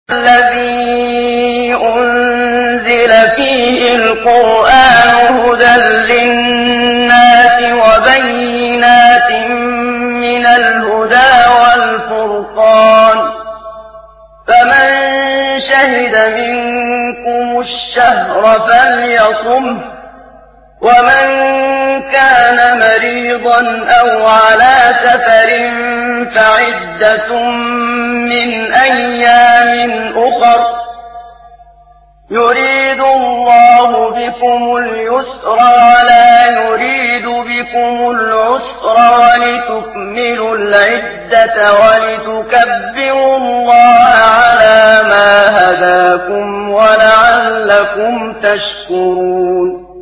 الذي أنزل فيه القرآن هدى للناس وبينات من الهدى والفرقان فمن شهد منكم الشهر فليصمه ومن كان مريضا أو على سفر فعدة من أيام أخر يريد الله بكم اليسر ولا يريد بكم العسر ولتكملوا العدة ولتكبروا الله على ما هداكم ولعلكم تشكرون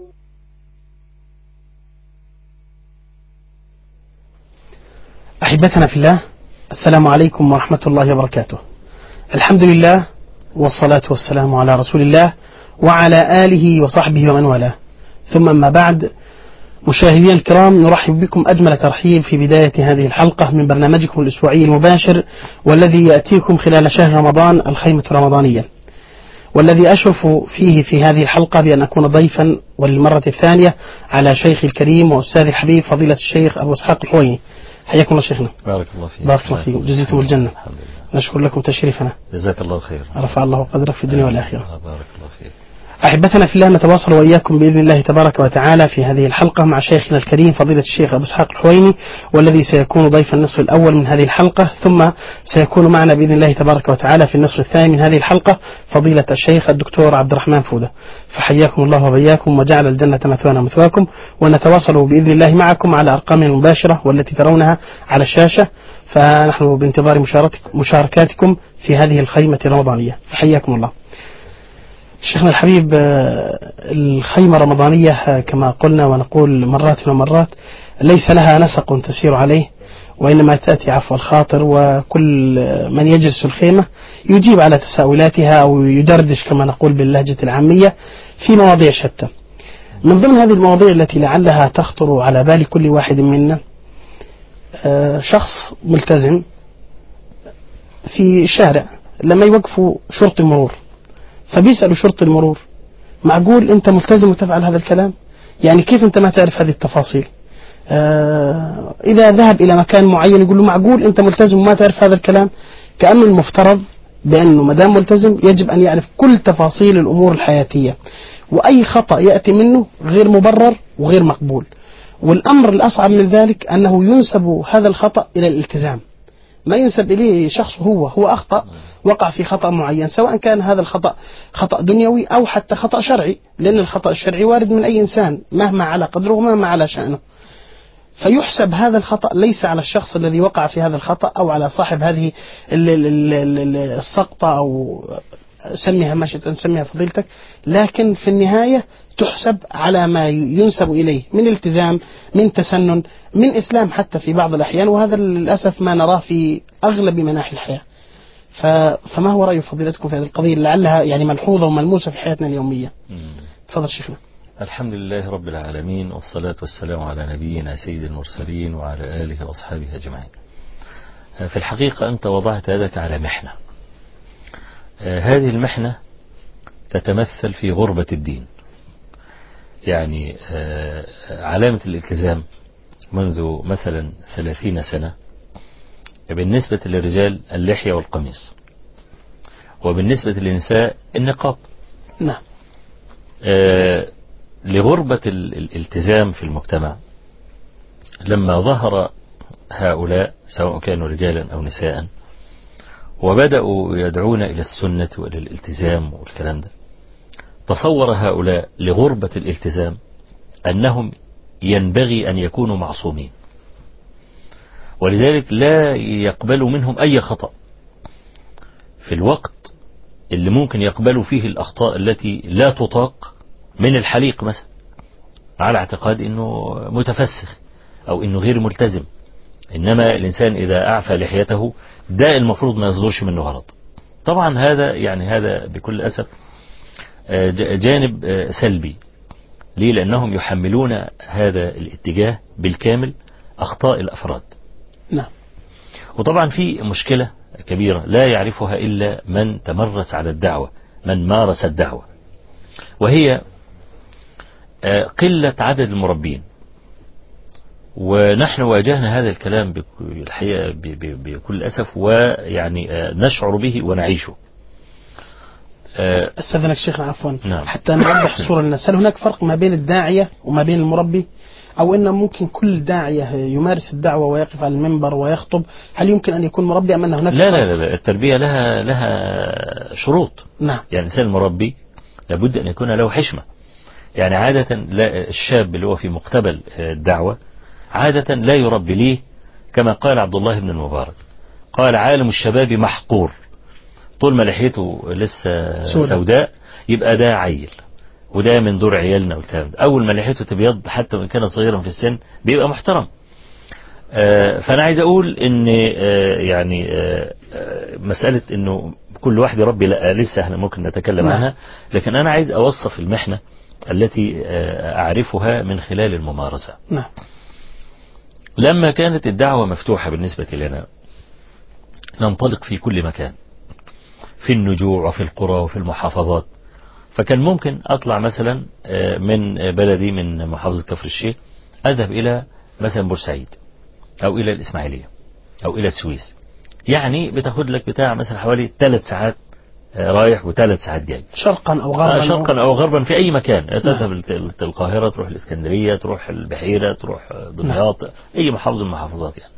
أحبتنا في الله السلام عليكم ورحمة الله وبركاته الحمد لله والصلاة والسلام على رسول الله وعلى آله وصحبه ومن والاه ثم ما بعد مشاهدينا الكرام نرحب بكم أجمل ترحيب في بداية هذه الحلقة من برنامجكم الأسبوعي المباشر والذي يأتيكم خلال شهر رمضان الخيمة الرمضانية والذي أشرف فيه في هذه الحلقة بأن أكون ضيفا وللمرة الثانية على شيخ الكريم وأستاذ الحبيب فضيلة الشيخ أبو إسحاق الحويني حياكم الله شيخنا بارك الله فيك بارك الله فيكم جزيتم الجنة الحمد لله نشكر لكم تشريفنا جزاك الله خير رفع الله قدرك في الدنيا والآخرة بارك الله فيك أحبتنا في الله نتواصل وإياكم بإذن الله تبارك وتعالى في هذه الحلقة مع شيخنا الكريم فضيلة الشيخ أبو إسحاق الحويني والذي سيكون ضيف النصف الأول من هذه الحلقة ثم سيكون معنا بإذن الله تبارك وتعالى في النصف الثاني من هذه الحلقة فضيلة الشيخ الدكتور عبد الرحمن فودة فحياكم الله وبياكم وجعل الجنة مثوانا مثواكم ونتواصل بإذن الله معكم على أرقامنا المباشرة والتي ترونها على الشاشة فنحن بانتظار مشاركتك- مشاركاتكم في هذه الخيمة الرمضانية فحياكم الله شيخنا الحبيب آه، الخيمة الرمضانية آه، كما قلنا ونقول مرات ومرات ليس لها نسق تسير عليه وإنما تأتي عفو الخاطر وكل آه، من يجلس في الخيمة يجيب على تساؤلاتها أو يدردش كما نقول باللهجة العامية في مواضيع شتى من ضمن هذه المواضيع التي لعلها تخطر على بال كل واحد منا آه، شخص ملتزم في شارع لما يوقفوا شرطي مرور فبيسألوا شرطي المرور معقول أنت ملتزم وتفعل هذا الكلام يعني كيف أنت ما تعرف هذه التفاصيل آه إذا ذهب إلى مكان معين يقول له معقول أنت ملتزم وما تعرف هذا الكلام كأنه المفترض بأنه ما دام ملتزم يجب أن يعرف كل تفاصيل الأمور الحياتية وأي خطأ يأتي منه غير مبرر وغير مقبول والأمر الأصعب من ذلك أنه ينسب هذا الخطأ إلى الالتزام ما ينسب إليه شخص هو هو أخطأ وقع في خطأ معين سواء كان هذا الخطأ خطأ دنيوي أو حتى خطأ شرعي لأن الخطأ الشرعي وارد من أي إنسان مهما على قدره ومهما على شأنه فيحسب هذا الخطأ ليس على الشخص الذي وقع في هذا الخطأ أو على صاحب هذه ال- ال- ال- ال- السقطة أو سميها ما شئت أن تسميها فضيلتك لكن في النهاية تحسب على ما ينسب إليه من التزام من تسنن من إسلام حتى في بعض الأحيان وهذا للأسف ما نراه في أغلب مناحي الحياة ف... فما هو رأي فضيلتكم في هذه القضية لعلها يعني ملحوظة وملموسة في حياتنا اليومية مم. تفضل شيخنا الحمد لله رب العالمين والصلاة والسلام على نبينا سيد المرسلين وعلى آله وأصحابه أجمعين آه، في الحقيقة أنت وضعت يدك على محنة آه، هذه المحنة تتمثل في غربة الدين يعني آه، علامة الالتزام منذ مثلا ثلاثين سنة بالنسبة للرجال اللحية والقميص وبالنسبة للنساء النقاب نعم آه، لغربة ال- الالتزام في المجتمع لما ظهر هؤلاء سواء كانوا رجالا أو نساء وبدأوا يدعون إلى السنة وإلى الالتزام والكلام ده تصور هؤلاء لغربة الالتزام أنهم ينبغي أن يكونوا معصومين ولذلك لا يقبلوا منهم أي خطأ في الوقت اللي ممكن يقبلوا فيه الأخطاء التي لا تطاق من الحليق مثلا على اعتقاد أنه متفسخ أو أنه غير ملتزم إنما الإنسان إذا أعفى لحيته ده المفروض ما يصدرش منه غلط طبعا هذا يعني هذا بكل أسف آه، ج- جانب آه، سلبي ليه لأنهم يحملون هذا الاتجاه بالكامل أخطاء الأفراد نعم وطبعا في مشكلة كبيرة لا يعرفها إلا من تمرس على الدعوة من مارس الدعوة وهي آه، قلة عدد المربين ونحن واجهنا هذا الكلام بك- الحقيقة ب- ب- بكل أسف ويعني آه، نشعر به ونعيشه آه، استاذنك شيخ عفوا نعم. حتى نوضح الصوره للناس هل هناك فرق ما بين الداعيه وما بين المربي او ان ممكن كل داعيه يمارس الدعوه ويقف على المنبر ويخطب هل يمكن ان يكون مربي ام ان هناك لا فرق؟ لا لا لا، التربية لها لها شروط نعم يعني الإنسان المربي لابد أن يكون له حشمة يعني عادة لا الشاب اللي هو في مقتبل الدعوة عادة لا يربي ليه كما قال عبد الله بن المبارك قال عالم الشباب محقور طول ما لحيته لسه سوداء. سوداء يبقى ده عيل وده من دور عيالنا والكلام ده أول ما لحيته تبيض حتى وإن كان صغيرا في السن بيبقى محترم آه، فأنا عايز أقول إن آه، يعني آه، آه، مسألة إنه كل واحد يربي لا لسه احنا ممكن نتكلم نعم. عنها لكن أنا عايز أوصف المحنة التي آه، أعرفها من خلال الممارسة نعم لما كانت الدعوة مفتوحة بالنسبة لنا ننطلق في كل مكان في النجوع وفي القرى وفي المحافظات فكان ممكن أطلع مثلا آه، من بلدي من محافظة كفر الشيخ أذهب إلى مثلا بورسعيد أو إلى الإسماعيلية أو إلى السويس يعني بتاخد لك بتاع مثلا حوالي ثلاث ساعات آه، رايح وثلاث ساعات جاي شرقا او غربا آه، شرقا او غربا في اي مكان نعم. تذهب الت- القاهره تروح الاسكندريه تروح البحيره تروح دمياط اي محافظه من المحافظات يعني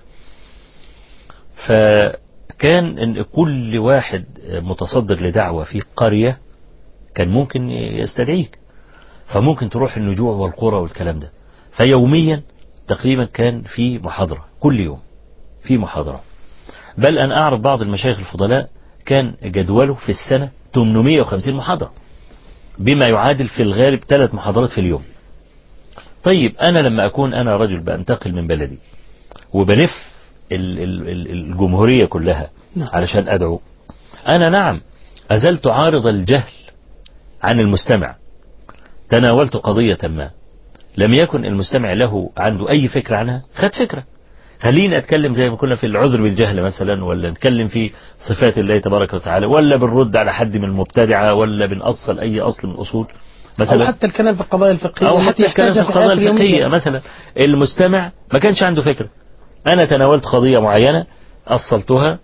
فكان ان كل واحد متصدر لدعوه في قريه كان ممكن يستدعيك فممكن تروح النجوع والقرى والكلام ده فيوميا تقريبا كان في محاضره كل يوم في محاضره بل أن أعرف بعض المشايخ الفضلاء كان جدوله في السنة 850 محاضرة بما يعادل في الغالب ثلاث محاضرات في اليوم طيب أنا لما أكون أنا رجل بنتقل من بلدي وبلف ال- ال- ال- الجمهورية كلها نعم. علشان أدعو أنا نعم أزلت عارض الجهل عن المستمع تناولت قضية ما لم يكن المستمع له عنده أي فكرة عنها خد فكرة خليني أتكلم زي ما كنا في العذر بالجهل مثلا ولا نتكلم في صفات الله تبارك وتعالى ولا بنرد على حد من المبتدعة ولا بنأصل أي أصل من الأصول او مثلا حتى الكلام في القضايا الفقهيه أو التي حتى الكلام في يحتاجها القضايا حياته اليومية. الفقهية مثلا المستمع ما كانش عنده فكرة أنا تناولت قضية معينة أصلتها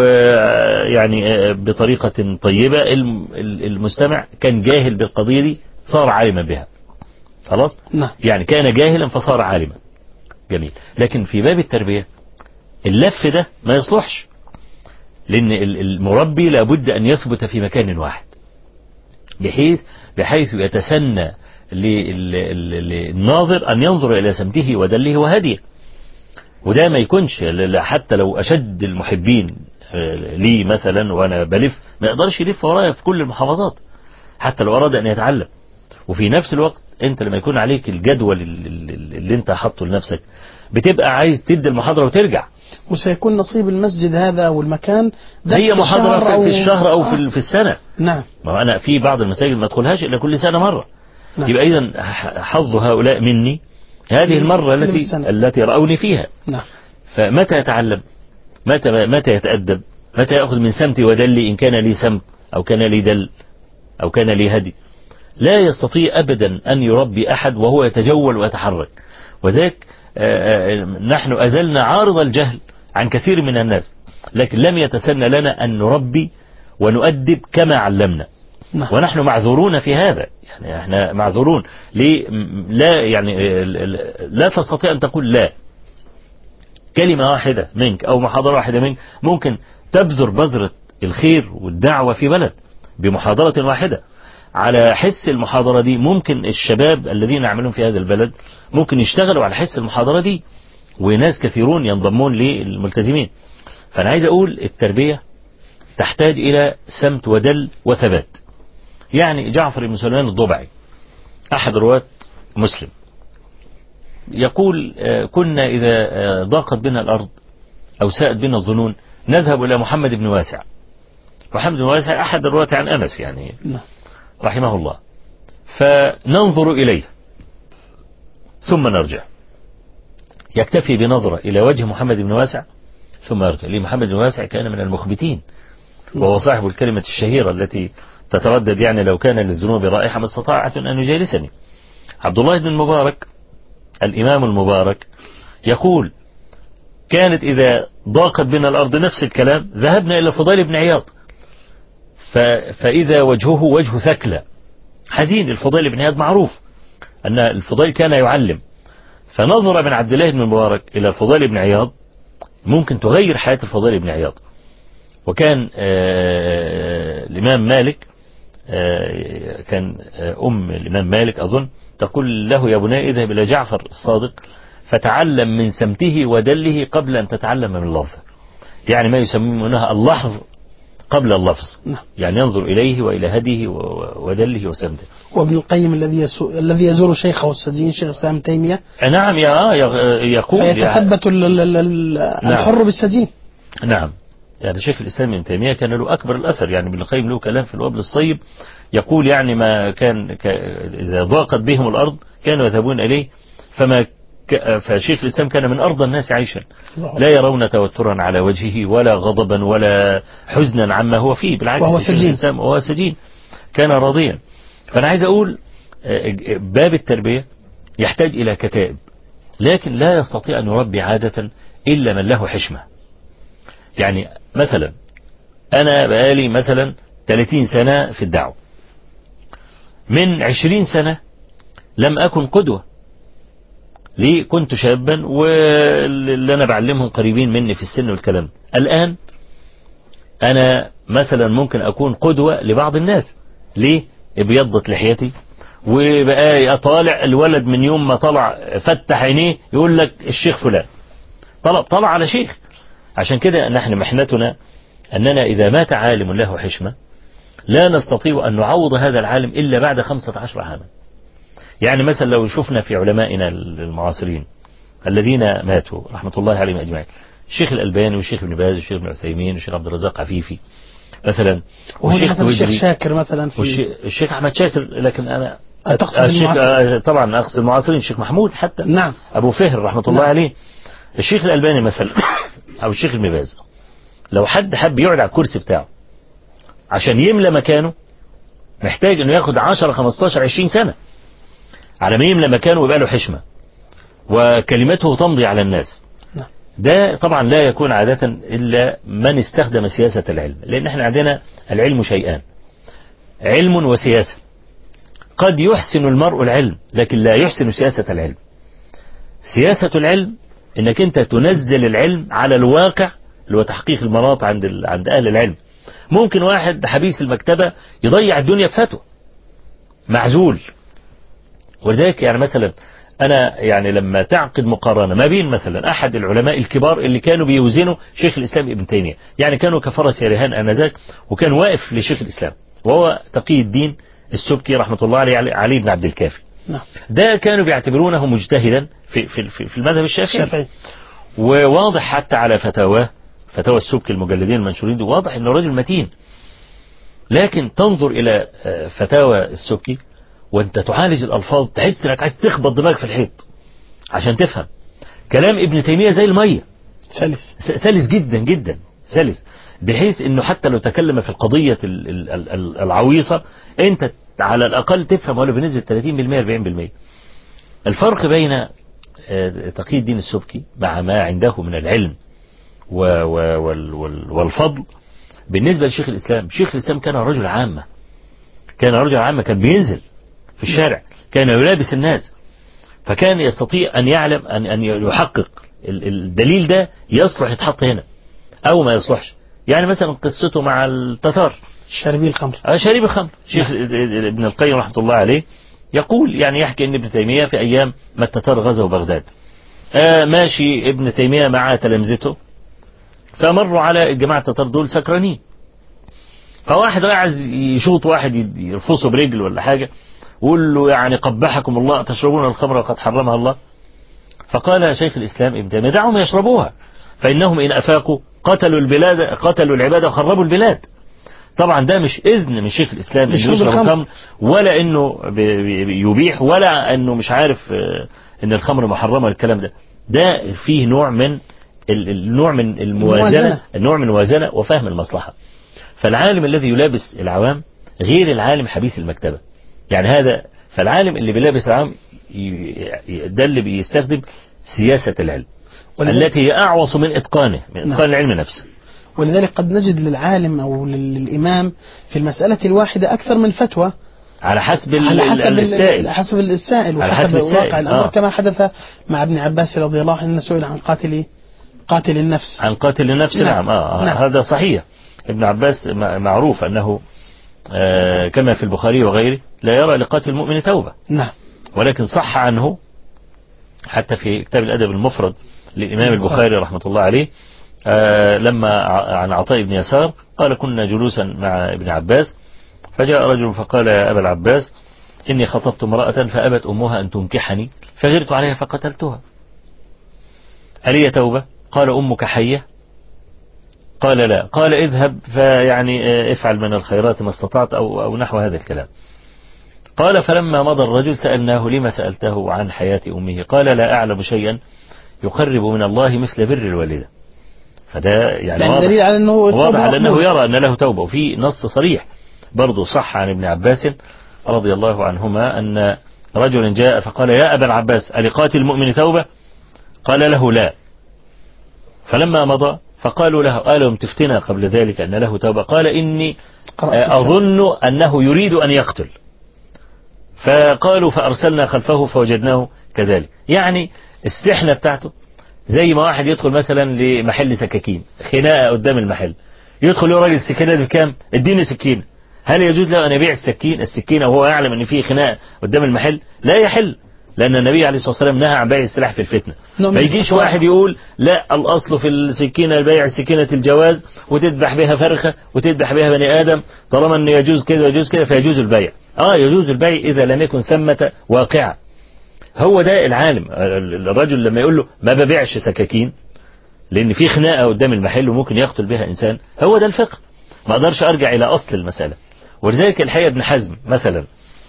ويعني بطريقة طيبة الم- المستمع كان جاهل بالقضية دي صار عالما بها خلاص نعم يعني كان جاهلا فصار عالما جميل لكن في باب التربية اللف ده ما يصلحش لأن ال- المربي لابد أن يثبت في مكان واحد بحيث بحيث يتسنى لل- لل- للناظر أن ينظر إلى سمته ودله وهديه وده ما يكونش ل- ل- حتى لو أشد المحبين آه، لي مثلا وأنا بلف ما يقدرش يلف ورايا في كل المحافظات حتى لو أراد أن يتعلم وفي نفس الوقت أنت لما يكون عليك الجدول ال- ال- اللي أنت حاطه لنفسك بتبقى عايز تدي المحاضرة وترجع وسيكون نصيب المسجد هذا والمكان درس هي في محاضرة الشهر في, في الشهر أو في, آه. ال- في السنة نعم ما هو أنا في بعض المساجد ما أدخلهاش إلا كل سنة مرة نعم. يبقى إذا حظ هؤلاء مني هذه المرة من التي السنة. التي رأوني فيها نعم فمتى يتعلم متى متى يتأدب متى يأخذ من سمتي ودلي إن كان لي سمت أو كان لي دل أو كان لي هدي لا يستطيع أبدا أن يربي أحد وهو يتجول ويتحرك وذلك آه، آه، نحن أزلنا عارض الجهل عن كثير من الناس لكن لم يتسنى لنا أن نربي ونؤدب كما علمنا نعم ونحن معذورون في هذا يعني احنا معذورون ليه م- لا يعني ال- ال- لا تستطيع ان تقول لا كلمة واحدة منك او محاضرة واحدة منك ممكن تبذر بذرة الخير والدعوة في بلد بمحاضرة واحدة على حس المحاضرة دي ممكن الشباب الذين يعملون في هذا البلد ممكن يشتغلوا على حس المحاضرة دي وناس كثيرون ينضمون للملتزمين فأنا عايز أقول التربية تحتاج إلى سمت ودل وثبات يعني جعفر بن سليمان الضبعي أحد رواة مسلم يقول آه، كنا إذا آه، ضاقت بنا الأرض أو ساءت بنا الظنون نذهب إلى محمد بن واسع محمد بن واسع أحد الرواة عن أنس يعني نعم رحمه الله فننظر إليه ثم نرجع يكتفي بنظرة إلى وجه محمد بن واسع ثم يرجع ليه محمد بن واسع كان من المخبتين وهو صاحب الكلمة الشهيرة التي تتردد يعني لو كان للذنوب رائحة ما استطاعت أن يجالسني عبد الله بن المبارك الإمام المبارك يقول كانت إذا ضاقت بنا الأرض نفس الكلام ذهبنا إلى فضيل بن عياض ف... فإذا وجهه وجه ثكلى حزين الفضيل بن عياض معروف أن الفضيل كان يعلم فنظر من عبد الله بن المبارك إلى الفضيل بن عياض ممكن تغير حياة الفضيل بن عياض وكان آه الإمام مالك آه كان آه أم الإمام مالك أظن تقول له يا بني اذهب إلى جعفر الصادق فتعلم من سمته ودله قبل أن تتعلم من لفظه يعني ما يسمونها اللحظ قبل اللفظ نعم. يعني ينظر إليه وإلى هديه ودله وسمته وابن القيم الذي يسو... الذي يزور شيخه السجين شيخ الإسلام تيمية نعم يا يقول فيتثبت ال- ال- ال- نعم. الحر بالسجين نعم يعني شيخ الإسلام ابن تيمية كان له أكبر الأثر يعني ابن القيم له كلام في الوابل الصيب يقول يعني ما كان ك... إذا ضاقت بهم الأرض كانوا يذهبون إليه فما ك... فشيخ الإسلام كان من أرض الناس عيشا لا يرون توترا على وجهه ولا غضبا ولا حزنا عما هو فيه بالعكس وهو شيخ سجين. الإسلام وهو سجين كان راضيا فأنا عايز أقول آه، باب التربية يحتاج إلى كتائب لكن لا يستطيع أن يربي عادة إلا من له حشمة يعني مثلا أنا بقالي مثلا 30 سنة في الدعوة من 20 سنة لم أكن قدوة ليه كنت شابا واللي أنا بعلمهم قريبين مني في السن والكلام ده. الآن أنا مثلا ممكن أكون قدوة لبعض الناس ليه ابيضت لحيتي وبقى أطالع الولد من يوم ما طلع فتح عينيه يقول لك الشيخ فلان طلع طلع على شيخ عشان كده نحن محنتنا أننا إذا مات عالم له حشمة لا نستطيع أن نعوض هذا العالم إلا بعد خمسة عشر عاما يعني مثلا لو شفنا في علمائنا المعاصرين الذين ماتوا رحمة الله عليهم أجمعين الشيخ الألباني والشيخ ابن باز والشيخ ابن عثيمين والشيخ عبد الرزاق عفيفي مثلا وهنا والشيخ مثلا الشيخ تويجري شاكر مثلا في والشيخ الشيخ أحمد شاكر لكن أنا تقصد الشيخ المعاصر. آه، طبعا أقصد المعاصرين الشيخ محمود حتى نعم أبو فهر رحمة الله نعم. عليه الشيخ الألباني مثلا أو الشيخ ابن باز لو حد حب يقعد على الكرسي بتاعه عشان يملى مكانه محتاج انه ياخد 10 15 20 سنة على ما يملى مكانه ويبقى له حشمة وكلمته تمضي على الناس نعم. ده طبعا لا يكون عادة إلا من استخدم سياسة العلم لأن احنا عندنا العلم شيئان علم وسياسة قد يحسن المرء العلم لكن لا يحسن سياسة العلم سياسة العلم انك انت تنزل العلم على الواقع اللي هو تحقيق المناط عند ال... عند اهل العلم ممكن واحد حبيس المكتبة يضيع الدنيا بفتوى معزول ولذلك يعني مثلا انا يعني لما تعقد مقارنة ما بين مثلا احد العلماء الكبار اللي كانوا بيوزنوا شيخ الاسلام ابن تيمية يعني كانوا كفرس يرهان انذاك وكان واقف لشيخ الاسلام وهو تقي الدين السبكي رحمة الله عليه علي بن عبد الكافي نعم ده كانوا بيعتبرونه مجتهدا في في في في المذهب الشافعي الشافعي وواضح حتى على فتاواه فتاوى السبكي المجلدين المنشورين دي واضح انه رجل متين لكن تنظر الى آه، فتاوى السبكي وانت تعالج الالفاظ تحس انك عايز تخبط دماغك في الحيط عشان تفهم كلام ابن تيمية زي المية سلس س- سلس جدا جدا سلس بحيث انه حتى لو تكلم في القضية ال- ال- ال- ال- العويصة انت على الاقل تفهم ولو بنسبة 30% 40% الفرق بين آه، تقي الدين السبكي مع ما عنده من العلم و و وال وال والفضل بالنسبة لشيخ الإسلام شيخ الإسلام كان رجل عامة كان رجل عامة كان بينزل في الشارع كان يلابس الناس فكان يستطيع أن يعلم أن أن يحقق ال- الدليل ده يصلح يتحط هنا أو ما يصلحش يعني مثلا قصته مع التتار شاربي الخمر آه، شريب الخمر شيخ ابن القيم رحمة الله عليه يقول يعني يحكي ان ابن تيمية في ايام ما التتار غزوا بغداد آه ماشي ابن تيمية مع تلامذته فمروا على جماعة التتار دول سكرانين فواحد عايز يشوط واحد يد- يرفصه برجل ولا حاجة ويقول له يعني قبحكم الله تشربون الخمر وقد حرمها الله فقال شيخ الإسلام ابن تيمية دعهم يشربوها فإنهم إن أفاقوا قتلوا البلاد قتلوا العباد وخربوا البلاد طبعا ده مش إذن من شيخ الإسلام إنه يشرب يشرب الخمر. الخمر ولا إنه بي- بي- يبيح ولا إنه مش عارف آه، إن الخمر محرمة الكلام ده ده فيه نوع من ال- النوع من الموازنة الموازنة. النوع من الموازنة وفهم المصلحة فالعالم الذي يلابس العوام غير العالم حبيس المكتبة يعني هذا فالعالم اللي بيلابس العوام ي- ي- ده اللي بيستخدم سياسة العلم ولذلك- التي هي أعوص من إتقانه من نعم. إتقان العلم نفسه ولذلك قد نجد للعالم أو لل- للإمام في المسألة الواحدة أكثر من فتوى على حسب ال- على حسب ال- السائل على حسب السائل على وحسب حسب السائل، واقع الأمر آه. كما حدث مع ابن عباس رضي الله عنه سئل عن قاتل قاتل النفس عن قاتل النفس نعم. نعم, آه نعم. هذا صحيح ابن عباس م- معروف أنه آه كما في البخاري وغيره لا يرى لقاتل المؤمن توبة نعم ولكن صح عنه حتى في كتاب الأدب المفرد للإمام البخاري. البخاري رحمة الله عليه آه لما ع- عن عطاء بن يسار قال كنا جلوسا مع ابن عباس فجاء رجل فقال يا أبا العباس إني خطبت امرأة فأبت أمها أن تنكحني فغرت عليها فقتلتها هل هي توبة قال أمك حية قال لا قال اذهب فيعني آه، افعل من الخيرات ما استطعت أو, أو نحو هذا الكلام قال فلما مضى الرجل سألناه لما سألته عن حياة أمه قال لا أعلم شيئا يقرب من الله مثل بر الوالدة فده يعني يعني واضح, دليل على أنه واضح التوبة على أنه مقبولة. يرى أن له توبة وفي نص صريح برضه صح عن ابن عباس رضي الله عنهما أن رجل جاء فقال يا أبا العباس ألقاتل المؤمن توبة قال له لا فلما مضى فقالوا له ألم تفتنا قبل ذلك أن له توبة قال إني قرأت آه، أظن أنه يريد أن يقتل فقالوا فأرسلنا خلفه فوجدناه كذلك يعني السحنة بتاعته زي ما واحد يدخل مثلا لمحل سكاكين خناقة قدام المحل يدخل يقول راجل السكينة دي بكام اديني سكينة هل يجوز له أن يبيع السكين السكينة وهو يعلم أن في خناقة قدام المحل لا يحل لأن النبي عليه الصلاة والسلام نهى عن بيع السلاح في الفتنة نعم. ما يجيش واحد يقول لا الأصل في السكينة بيع سكينة الجواز وتذبح بها فرخة وتذبح بها بني آدم طالما أنه يجوز كده ويجوز كده فيجوز البيع آه يجوز البيع إذا لم يكن ثمة واقعة هو ده العالم الرجل لما يقول له ما ببيعش سكاكين لأن في خناقة قدام المحل وممكن يقتل بها إنسان هو ده الفقه ما أقدرش أرجع إلى أصل المسألة ولذلك الحقيقة ابن حزم مثلا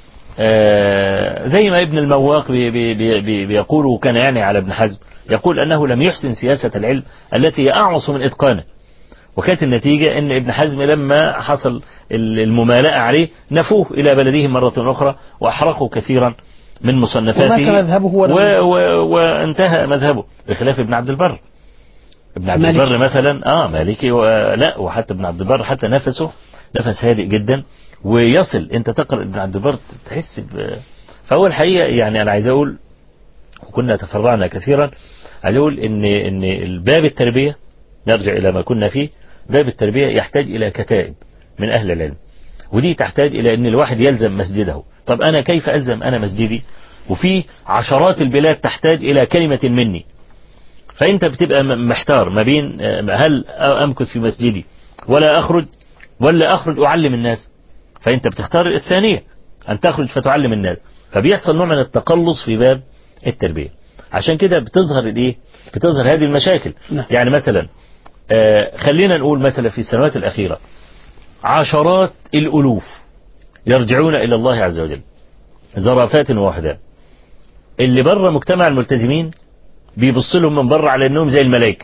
آه، زي ما ابن المواق بي بي بي بي بيقول وكان يعني على ابن حزم يقول أنه لم يحسن سياسة العلم التي هي أعوص من إتقانه وكانت النتيجة أن ابن حزم لما حصل الممالأة عليه نفوه إلى بلدهم مرة أخرى وأحرقوا كثيرا من مصنفاته ومات مذهبه ولم- و و وانتهى مذهبه بخلاف ابن عبد البر ابن عبد مالكي. البر مثلا اه مالكي ولا وحتى ابن عبد البر حتى نفسه نفس هادئ جدا ويصل انت تقرا ابن عبد البر تحس ب... فهو الحقيقه يعني انا عايز اقول وكنا تفرعنا كثيرا عايز اقول ان ان الباب التربيه نرجع الى ما كنا فيه باب التربيه يحتاج الى كتائب من اهل العلم ودي تحتاج الى ان الواحد يلزم مسجده طب انا كيف الزم انا مسجدي وفي عشرات البلاد تحتاج الى كلمه مني فانت بتبقى م- محتار ما بين آه، هل امكث في مسجدي ولا اخرج ولا اخرج اعلم الناس فانت بتختار الثانيه ان تخرج فتعلم الناس فبيحصل نوع من التقلص في باب التربيه عشان كده بتظهر الايه بتظهر هذه المشاكل نعم. يعني مثلا آه، خلينا نقول مثلا في السنوات الاخيره عشرات الالوف يرجعون الى الله عز وجل زرافات ووحدان اللي بره مجتمع الملتزمين بيبص لهم من بره على انهم زي الملائكه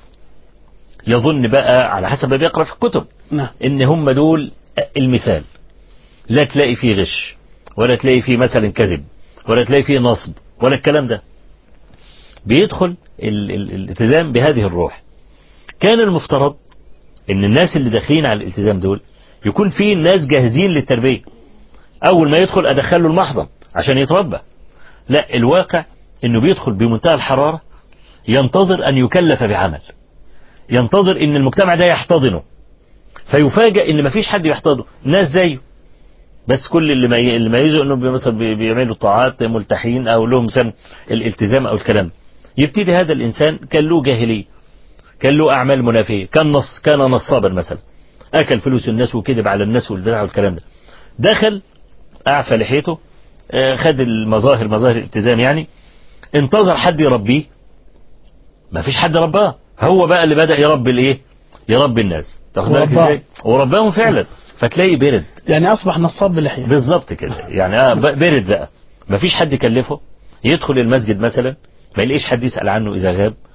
يظن بقى على حسب ما بيقرا في الكتب نعم ان هم دول المثال لا تلاقي فيه غش ولا تلاقي فيه مثلا كذب ولا تلاقي فيه نصب ولا الكلام ده بيدخل ال- ال- الالتزام بهذه الروح كان المفترض ان الناس اللي داخلين على الالتزام دول يكون في ناس جاهزين للتربيه اول ما يدخل ادخله المحضن عشان يتربى لا الواقع انه بيدخل بمنتهى الحراره ينتظر ان يكلف بعمل ينتظر ان المجتمع ده يحتضنه فيفاجئ ان مفيش حد يحتضنه ناس زيه بس كل اللي ما اللي ميزه انه بي- مثلا بي- بيعملوا طاعات ملتحين او لهم مثلا الالتزام او الكلام يبتدي هذا الانسان كان له جاهليه كان له اعمال منافيه كان نص كان نصابا مثلا اكل فلوس الناس وكذب على الناس والبدع والكلام ده دخل اعفى لحيته آه، خد المظاهر مظاهر الالتزام يعني انتظر حد يربيه ما فيش حد رباه هو بقى اللي بدأ يربي الايه يربي الناس تاخد بالك ورباه. ازاي ورباهم فعلا فتلاقي برد يعني أصبح نصاب باللحية بالظبط كده يعني اه ب- برد بقى ما فيش حد يكلفه يدخل المسجد مثلا ما يلاقيش حد يسأل عنه إذا غاب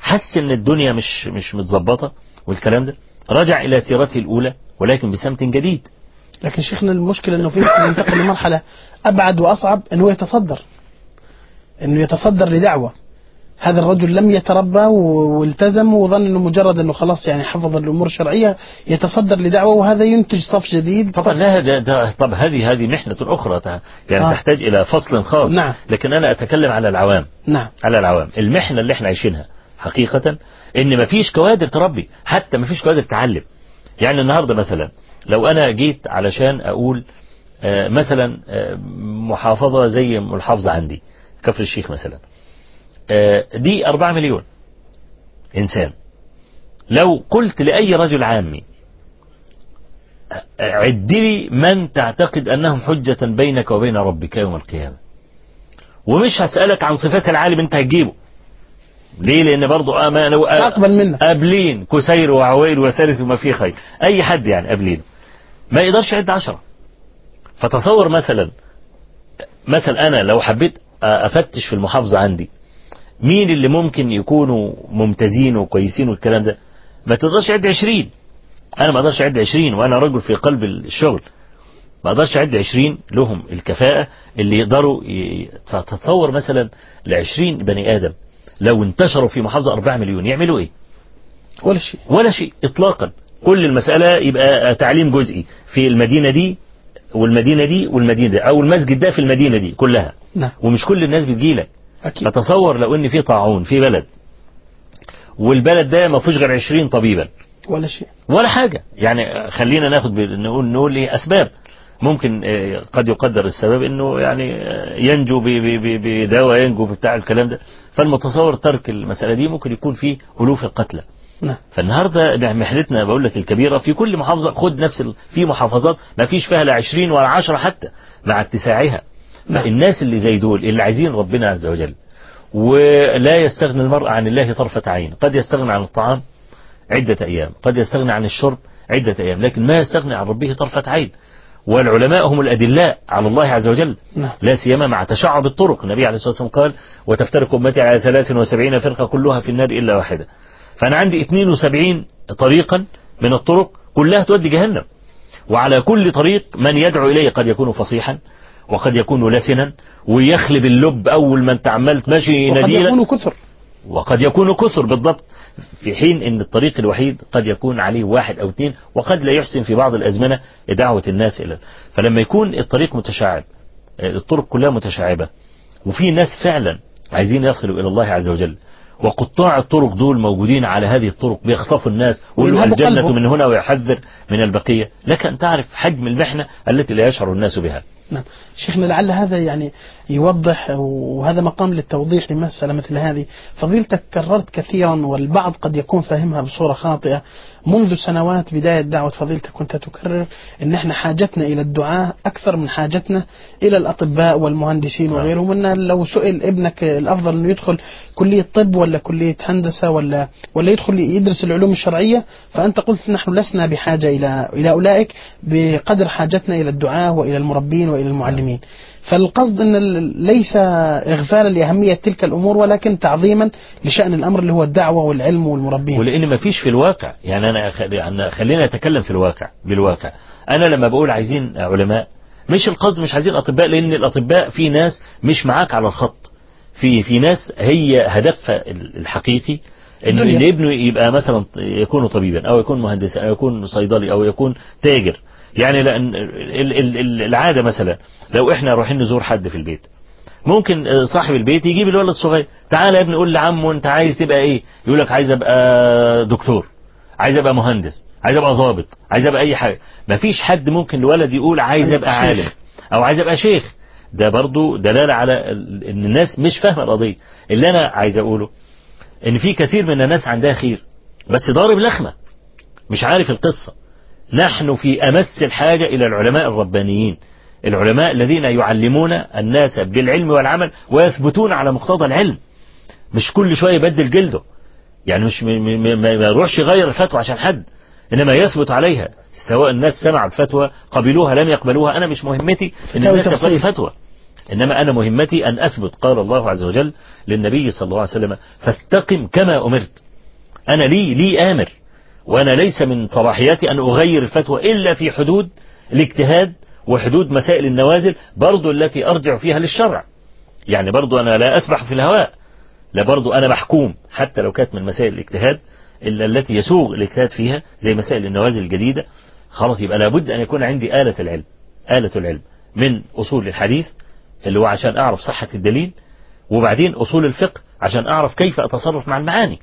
حس ان الدنيا مش مش متظبطه والكلام ده رجع الى سيرته الاولى ولكن بسمت جديد لكن شيخنا المشكلة انه في ممكن ينتقل لمرحلة ابعد واصعب انه يتصدر انه يتصدر لدعوة هذا الرجل لم يتربى و- والتزم وظن انه مجرد انه خلاص يعني حفظ الامور الشرعية يتصدر لدعوة وهذا ينتج صف جديد طبعا صف لا ده, ده طب هذه هذه محنه اخرى ت- يعني آه. تحتاج الى فصل خاص نعم. لكن انا اتكلم على العوام نعم على العوام المحنة اللي احنا عايشينها حقيقة ان مفيش كوادر تربي حتى مفيش كوادر تعلم يعني النهاردة مثلا لو انا جيت علشان اقول آه، مثلا آه، محافظة زي المحافظة عندي كفر الشيخ مثلا آه، دي أربعة مليون إنسان لو قلت لأي رجل عامي آه، عد لي من تعتقد أنهم حجة بينك وبين ربك يوم القيامة ومش هسألك عن صفات العالم انت هتجيبه ليه لان برضو انا سأقبل منك قابلين كسير وعويل وثالث وما فيه خير اي حد يعني قابلينه ما يقدرش يعد عشرة فتصور مثلا مثلا انا لو حبيت افتش في المحافظة عندي مين اللي ممكن يكونوا ممتازين وكويسين والكلام ده ما تقدرش تعد عشرين انا ما اقدرش اعد عشرين وانا رجل في قلب الشغل ما اقدرش اعد 20 لهم الكفاءة اللي يقدروا ي... تتصور مثلا ل 20 بني ادم لو انتشروا في محافظة 4 مليون يعملوا ايه؟ ولا شيء ولا شيء اطلاقا كل المسألة يبقى تعليم جزئي في المدينة دي والمدينة دي والمدينة دي او المسجد ده في المدينة دي كلها نعم ومش كل الناس بتجيلك اكيد فتصور لو ان في طاعون في بلد والبلد ده ما فيهوش غير 20 طبيبا ولا شيء ولا حاجة يعني خلينا ناخد ب- نقول نقول ايه اسباب ممكن آه، قد يقدر السبب انه يعني آه، ينجو ب- ب- ب- بدواء ينجو بتاع الكلام ده فالمتصور ترك المسألة دي ممكن يكون فيه ألوف القتلى نعم فالنهارده محنتنا بقول لك الكبيرة في كل محافظة خد نفس ال... في محافظات ما فيش فيها لا 20 ولا 10 حتى مع اتساعها نعم. فالناس اللي زي دول اللي عايزين ربنا عز وجل ولا يستغني المرء عن الله طرفة عين قد يستغني عن الطعام عدة أيام قد يستغني عن الشرب عدة أيام لكن ما يستغني عن ربه طرفة عين والعلماء هم الأدلاء على الله عز وجل نعم لا سيما مع تشعب الطرق النبي عليه الصلاة والسلام قال وتفترق أمتي على 73 فرقة كلها في النار إلا واحدة فأنا عندي 72 طريقا من الطرق كلها تودي جهنم وعلى كل طريق من يدعو إليه قد يكون فصيحا وقد يكون لسنا ويخلب اللب أول ما أنت عمال ماشي وقد نديلا يكونوا كثر وقد يكون كثر بالضبط في حين ان الطريق الوحيد قد يكون عليه واحد او اثنين وقد لا يحسن في بعض الازمنه دعوه الناس الى فلما يكون الطريق متشعب آه، الطرق كلها متشعبه وفي ناس فعلا عايزين يصلوا الى الله عز وجل وقطاع الطرق دول موجودين على هذه الطرق بيخطفوا الناس ويقولوا وينهبوا الجنة قلبه. من هنا ويحذر من البقية لك أن تعرف حجم المحنة التي لا يشعر الناس بها نعم شيخنا لعل هذا يعني يوضح وهذا مقام للتوضيح لمسألة مثل هذه فضيلتك كررت كثيرا والبعض قد يكون فاهمها بصورة خاطئة منذ سنوات بداية دعوة فضيلتك كنت تكرر ان احنا حاجتنا الى الدعاء اكثر من حاجتنا الى الاطباء والمهندسين نعم. وغيرهم ان لو سئل ابنك الافضل انه يدخل كلية طب ولا كلية هندسة ولا ولا يدخل يدرس العلوم الشرعية فانت قلت نحن لسنا بحاجة الى الى اولئك بقدر حاجتنا الى الدعاء والى المربين والى المعلمين فالقصد ان ال- ليس اغفالا لاهميه تلك الامور ولكن تعظيما لشان الامر اللي هو الدعوه والعلم والمربين ولان ما فيش في الواقع يعني انا خ- يعني خلينا نتكلم في الواقع بالواقع انا لما بقول عايزين علماء مش القصد مش عايزين اطباء لان الاطباء في ناس مش معاك على الخط في في ناس هي هدفها ال- الحقيقي ان الدنيا. ان ابنه يبقى مثلا يكون طبيبا او يكون مهندسا او يكون صيدلي او يكون تاجر يعني لان ال- ال- ال- العاده مثلا لو احنا رايحين نزور حد في البيت ممكن آه، صاحب البيت يجيب الولد الصغير تعالى يا ابني قول لعمه انت عايز تبقى ايه يقول لك عايز ابقى دكتور عايز ابقى مهندس عايز ابقى ضابط عايز ابقى اي حاجه مفيش حد ممكن لولد يقول عايز ابقى شيخ. عالم او عايز ابقى شيخ ده برضو دلاله على ال- ان الناس مش فاهمه القضيه اللي انا عايز اقوله ان في كثير من الناس عندها خير بس ضارب لخمه مش عارف القصه نحن في امس الحاجه الى العلماء الربانيين العلماء الذين يعلمون الناس بالعلم والعمل ويثبتون على مقتضى العلم مش كل شويه يبدل جلده يعني مش م- م- م- ما يروحش يغير الفتوى عشان حد انما يثبت عليها سواء الناس سمعوا الفتوى قبلوها لم يقبلوها انا مش مهمتي ان فتاوي الناس يقبلوا تفصيل. فتوى إنما أنا مهمتي أن أثبت قال الله عز وجل للنبي صلى الله عليه وسلم فاستقم كما أمرت أنا لي لي آمر وأنا ليس من صلاحياتي أن أغير الفتوى إلا في حدود الاجتهاد وحدود مسائل النوازل برضو التي أرجع فيها للشرع يعني برضو أنا لا أسبح في الهواء لا برضو أنا محكوم حتى لو كانت من مسائل الاجتهاد إلا التي يسوغ الاجتهاد فيها زي مسائل النوازل الجديدة خلاص يبقى لابد أن يكون عندي آلة العلم آلة العلم من أصول الحديث اللي هو عشان أعرف صحة الدليل وبعدين أصول الفقه عشان أعرف كيف أتصرف مع المعاني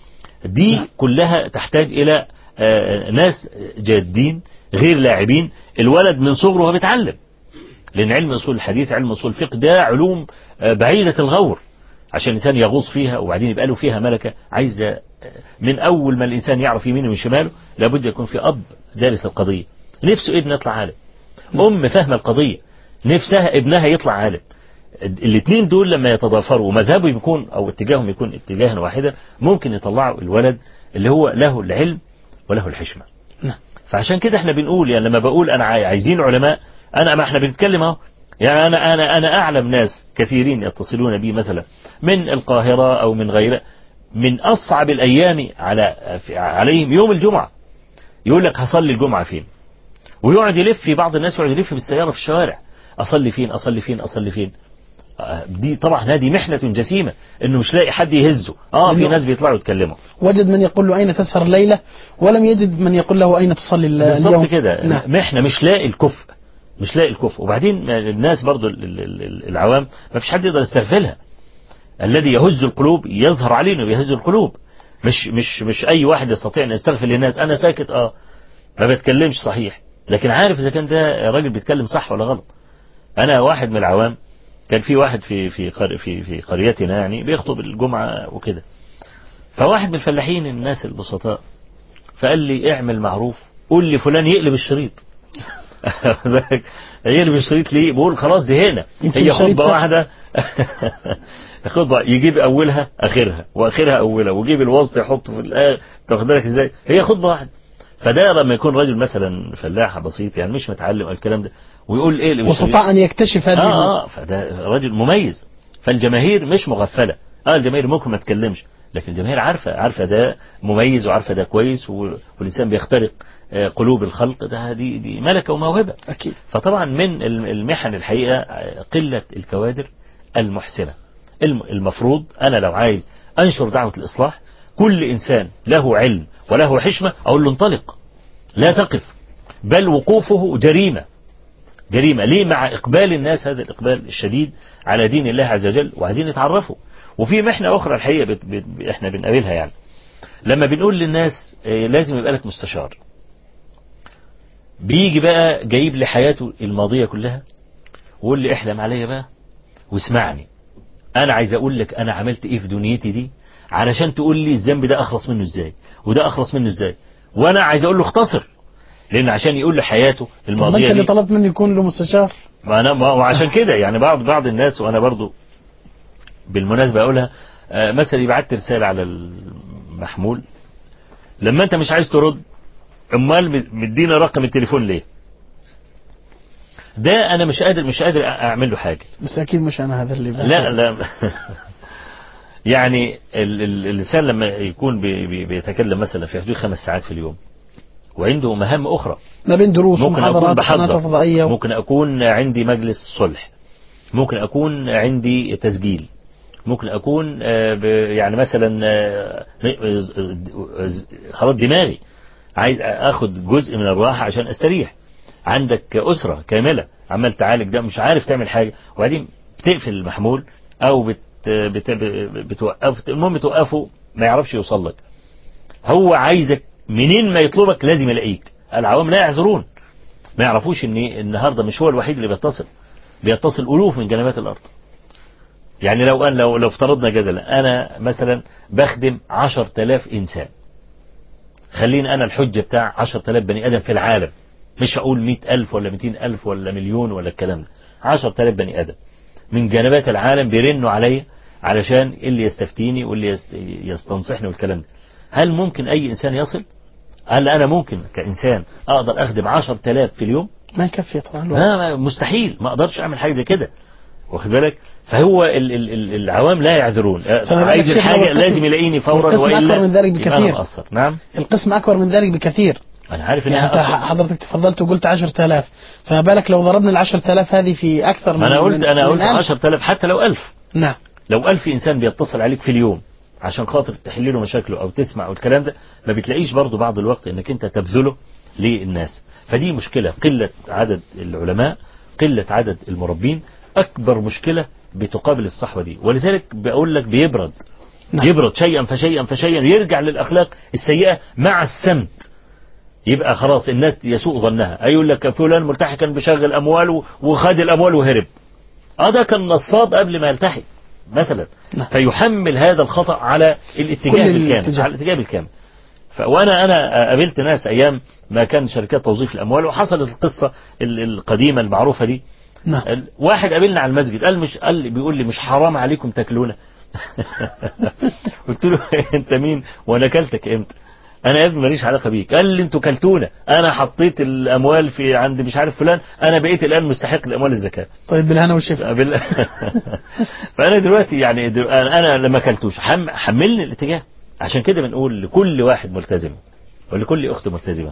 دي كلها تحتاج إلى آه، ناس جادين غير لاعبين الولد من صغره هو بيتعلم لأن علم أصول الحديث علم أصول الفقه ده علوم آه، بعيدة الغور عشان الإنسان يغوص فيها وبعدين يبقى له فيها ملكة عايزة آه، من أول ما الإنسان يعرف يمينه من شماله لابد يكون في أب دارس القضية نفسه ابنه يطلع عالم أم فاهمة القضية نفسها ابنها يطلع عالم الاثنين دول لما يتضافروا ومذهبه يكون او اتجاههم يكون اتجاها واحدا ممكن يطلعوا الولد اللي هو له العلم وله الحشمه. نعم. فعشان كده احنا بنقول يعني لما بقول انا عاي- عايزين علماء انا ما احنا بنتكلم اهو يعني انا انا انا اعلم ناس كثيرين يتصلون بي مثلا من القاهره او من غيرها من اصعب الايام على عليهم يوم الجمعه يقول لك هصلي الجمعه فين؟ ويقعد يلف في بعض الناس يقعد يلف بالسياره في الشوارع اصلي فين اصلي فين اصلي فين آه، دي طبعا هذه محنة جسيمة انه مش لاقي حد يهزه اه في إنه- ناس بيطلعوا يتكلموا وجد من يقول له أين تسهر الليلة ولم يجد من يقول له أين تصلي ال- اليوم بالظبط كده نعم. محنة مش لاقي الكفء مش لاقي الكفء وبعدين الناس برضو ال- ال- ال- العوام ما فيش حد يقدر يستغفلها الذي يهز القلوب يظهر عليه انه بيهز القلوب مش مش مش اي واحد يستطيع ان يستغفل للناس انا ساكت اه ما بتكلمش صحيح لكن عارف اذا كان ده راجل بيتكلم صح ولا غلط انا واحد من العوام كان في واحد في في قر- في في قريتنا يعني بيخطب الجمعه وكده فواحد من الفلاحين الناس البسطاء فقال لي اعمل معروف قول لي فلان يقلب الشريط بالك؟ يقلب الشريط ليه بقول خلاص زهقنا يمكن هي الشريط خطبه صح. واحده خطبه يجيب اولها اخرها واخرها اولها ويجيب الوسط يحطه في الاخر تاخد بالك ازاي هي خطبه واحده فده لما يكون رجل مثلا فلاح بسيط يعني مش متعلم أو الكلام ده ويقول ايه الشريط واستطاع أن يكتشف هذه اه اه فده راجل مميز فالجماهير مش مغفله اه الجماهير ممكن ما تتكلمش لكن الجماهير عارفه عارفه ده مميز وعارفه ده كويس و- والانسان بيخترق آه، قلوب الخلق ده دي دي ملكه وموهبه أكيد فطبعا من الم- المحن الحقيقه آه، قله الكوادر المحسنه الم- المفروض انا لو عايز انشر دعوه الاصلاح كل انسان له علم وله حشمه اقول له انطلق لا تقف بل وقوفه جريمه جريمة ليه مع إقبال الناس هذا الإقبال الشديد على دين الله عز وجل وعايزين يتعرفوا وفي محنة أخرى الحقيقة بت بت إحنا بنقابلها يعني لما بنقول للناس آه، لازم يبقى لك مستشار بيجي بقى جايب لي حياته الماضية كلها ويقول لي احلم عليا بقى واسمعني أنا عايز أقول لك أنا عملت إيه في دنيتي دي علشان تقول لي الذنب ده أخلص منه إزاي وده أخلص منه إزاي وأنا عايز أقول له اختصر لأن عشان يقول لي حياته طب ما الماضية أنت اللي دي طلبت منه يكون له مستشار ما انا ما وعشان كده يعني بعض بعض الناس وانا برضو بالمناسبه اقولها آه، مثلا يبعت رساله على المحمول لما انت مش عايز ترد امال م- مدينا رقم التليفون ليه ده انا مش قادر مش قادر اعمل له حاجه بس أكيد مش أنا هذا اللي لا لا يعني ال- ال- الانسان لما يكون بي- بي- بيتكلم مثلا في حدود خمس ساعات في اليوم وعنده مهام اخرى ما بين دروس ممكن أكون ومحاضرات قناة بحضر فضائية ممكن أكون عندي مجلس صلح ممكن أكون عندي تسجيل ممكن أكون آه، ب- يعني مثلا آه، ز- خلاص دماغي عايز أخد جزء من الراحة عشان أستريح عندك أسرة كاملة عمال تعالج ده مش عارف تعمل حاجة وبعدين بتقفل المحمول أو بت بت بتوقف المهم توقفه ما يعرفش يوصل لك هو عايزك منين ما يطلبك لازم يلاقيك العوام لا يعذرون ما يعرفوش ان النهارده مش هو الوحيد اللي بيتصل بيتصل الوف من جنبات الارض يعني لو أن لو لو افترضنا جدلا انا مثلا بخدم 10000 انسان خليني انا الحجه بتاع 10000 بني ادم في العالم مش هقول 100000 ولا 200000 ولا مليون ولا الكلام ده 10000 بني ادم من جنبات العالم بيرنوا عليا علشان اللي يستفتيني واللي يست- يستنصحني والكلام ده هل ممكن اي انسان يصل هل انا ممكن كانسان اقدر اخدم 10000 في اليوم ما يكفي طبعا الوقت. ما ما- مستحيل ما اقدرش اعمل حاجه زي كده واخد بالك فهو ال ال ال العوام لا يعذرون فما بالك عايز شيخ لو الحاجة القسم- لازم يلاقيني فورا والقسم وإلا أكبر من ذلك يبقى أنا بكثير. مقصر نعم القسم أكبر من ذلك بكثير أنا عارف يعني إنها أنت أكبر. حضرتك تفضلت وقلت 10000 فما بالك لو ضربنا ال 10000 هذه في أكثر من ما أنا قلت من- أنا من قلت ألف. 10000 حتى لو 1000 نعم لو ألف إنسان بيتصل عليك في اليوم عشان خاطر تحل له مشاكله أو تسمع أو الكلام ده ما بتلاقيش برضه بعض الوقت إنك أنت تبذله للناس فدي مشكلة قلة عدد العلماء قلة عدد المربين أكبر مشكلة بتقابل الصحوة دي ولذلك بقول لك بيبرد نعم. يبرد شيئا فشيئا فشيئا يرجع للأخلاق السيئة مع السمت يبقى خلاص الناس يسوء ظنها يقول لك فلان ملتحي كان بيشغل أمواله وخد الأموال وهرب اه ده كان نصاب قبل ما يلتحي مثلا نعم. فيحمل هذا الخطأ على الاتجاه كل بالكامل الاتجاه. على الاتجاه بالكامل ف- وانا انا قابلت ناس ايام ما كان شركات توظيف الاموال وحصلت القصه ال- القديمه المعروفه دي نعم ال- واحد قابلنا على المسجد قال مش قال لي بيقول لي مش حرام عليكم تاكلونا قلت له انت مين وانا اكلتك امتى انا يا ابني ماليش علاقه بيك قال لي انتوا كلتونا انا حطيت الاموال في عند مش عارف فلان انا بقيت الان مستحق لاموال الزكاه طيب بالهنا والشفا بال... فانا دلوقتي يعني دل... انا أنا لما اكلتوش حم... حملني الاتجاه عشان كده بنقول لكل واحد ملتزم ولكل اخت ملتزمه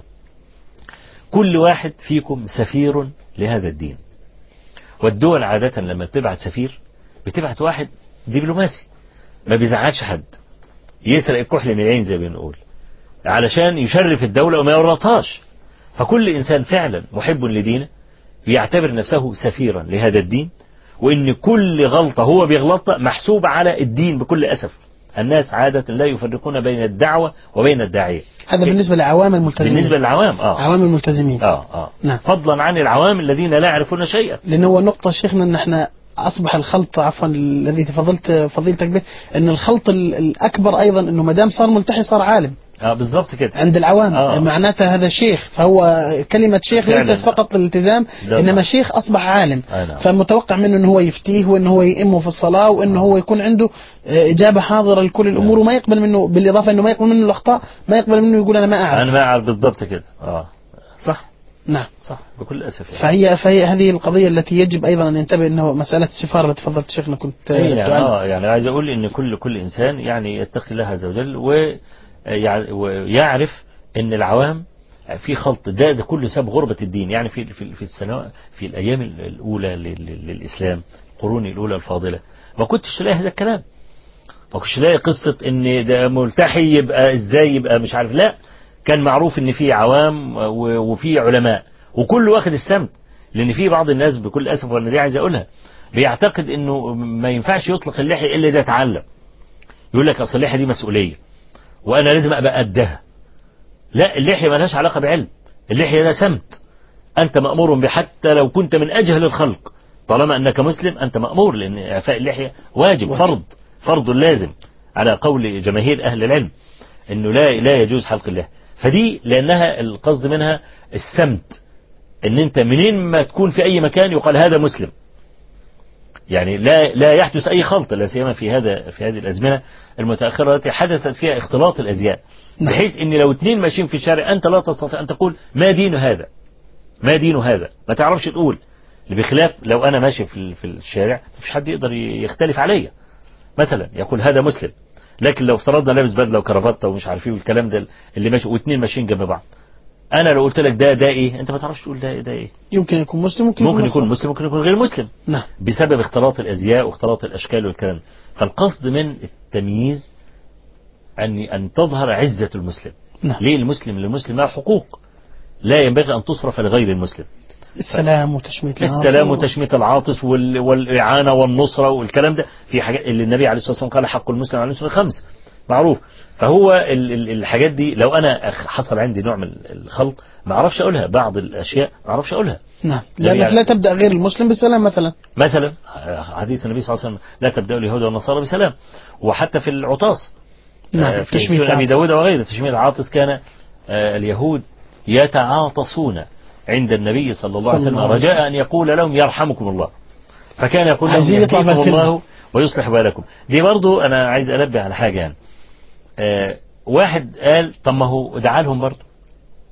كل واحد فيكم سفير لهذا الدين والدول عادة لما تبعت سفير بتبعت واحد دبلوماسي ما بيزعلش حد يسرق الكحل من العين زي ما بنقول علشان يشرف الدولة وما يورطهاش فكل إنسان فعلا محب لدينه يعتبر نفسه سفيرا لهذا الدين وإن كل غلطة هو بيغلطها محسوبة على الدين بكل أسف الناس عادة لا يفرقون بين الدعوة وبين الداعية هذا بالنسبة لعوام الملتزمين بالنسبة للعوام اه عوام الملتزمين اه اه نعم. فضلا عن العوام الذين لا يعرفون شيئا لأن هو نقطة شيخنا أن احنا أصبح الخلط عفوا الذي تفضلت فضيلتك به أن الخلط ال- الأكبر أيضا أنه ما دام صار ملتحي صار عالم اه بالظبط كده عند العوام آه. معناته هذا شيخ فهو كلمة شيخ فعلاً. ليست فقط للالتزام ده إنما صح. شيخ أصبح عالم آه نعم. فمتوقع منه أنه هو يفتيه وأنه هو يئمه في الصلاة وأنه هو يكون عنده آه، إجابة حاضرة لكل الأمور وما يقبل منه بالإضافة أنه ما يقبل منه الأخطاء ما يقبل منه يقول أنا ما أعرف انا ما اعرف بالضبط كده اه صح نعم صح بكل اسف يعني فهي فهي هذه القضية التي يجب أيضا أن ينتبه أنه مسألة السفارة التي تفضلت شيخنا كنت أي يعني, تعلق. اه يعني عايز اقول ان كل كل انسان يعني يتقي الله عز وجل ويع- ويعرف ان العوام في خلط ده ده كله سبب غربة الدين يعني في في في السنوات في الايام الاولى لل- لل- للاسلام القرون الاولى الفاضله ما كنتش تلاقي هذا الكلام ما كنتش تلاقي قصة ان ده ملتحي يبقى ازاي يبقى مش عارف لا كان معروف ان في عوام و- وفي علماء وكل واخد السمت لان في بعض الناس بكل اسف وانا دي عايز اقولها بيعتقد انه ما ينفعش يطلق اللحية الا اذا اتعلم يقول لك اصل اللحية دي مسؤولية وانا لازم ابقى قدها لا اللحية مالهاش علاقة بعلم اللحية ده سمت انت مأمور به حتى لو كنت من اجهل الخلق طالما انك مسلم انت مأمور لان اعفاء اللحية واجب واجب. فرض فرض لازم على قول جماهير اهل العلم انه لا لا يجوز حلق اللحية فدي لانها القصد منها السمت ان انت منين ما تكون في اي مكان يقال هذا مسلم يعني لا لا يحدث اي خلط لا سيما في هذا في هذه الازمنه المتاخره التي حدثت فيها اختلاط الازياء نعم. بحيث ان لو اثنين ماشيين في الشارع انت لا تستطيع ان تقول ما دين هذا ما دين هذا ما تعرفش تقول بخلاف لو انا ماشي في ال- في الشارع مفيش حد يقدر ي- يختلف عليا مثلا يقول هذا مسلم لكن لو افترضنا لابس بدله وكرافته ومش عارف ايه والكلام ده اللي ماشي واثنين ماشيين جنب بعض انا لو قلت لك ده ده ايه انت ما تعرفش تقول ده ده ايه يمكن يكون مسلم ممكن, ممكن يكون نصراني. مسلم ممكن يكون غير مسلم نعم بسبب اختلاط الازياء واختلاط الاشكال والكلام فالقصد من التمييز ان ان تظهر عزه المسلم نعم ليه المسلم للمسلم له حقوق لا ينبغي ان تصرف لغير المسلم السلام وتشميت العاطفة السلام و- وتشميت العاطف وال- والاعانه والنصره والكلام ده في حاجات اللي النبي عليه الصلاه والسلام قال حق المسلم على المسلم خمس معروف فهو ال- ال- الحاجات دي لو انا أخ- حصل عندي نوع من الخلط ما اعرفش اقولها بعض الاشياء ما اعرفش اقولها نعم جميع- لأنك لا تبدأ غير المسلم بالسلام مثلا مثلا حديث النبي صلى الله عليه وسلم لا تبدأوا اليهود والنصارى بسلام وحتى في العطاس آه، نعم في تشميت سنن أبي العاطفة. داود وغيره تشميت العاطس كان آه، اليهود يتعاطسون عند النبي صلى الله عليه صلى وسلم الله عليه رجاء أن يقول لهم يرحمكم الله فكان يقول لهم عايزين يطلع يهديكم بالكلمة. الله ويصلح بالكم دي برضو أنا عايز أنبه على حاجة يعني آه، واحد قال طب ما هو دعا لهم برضو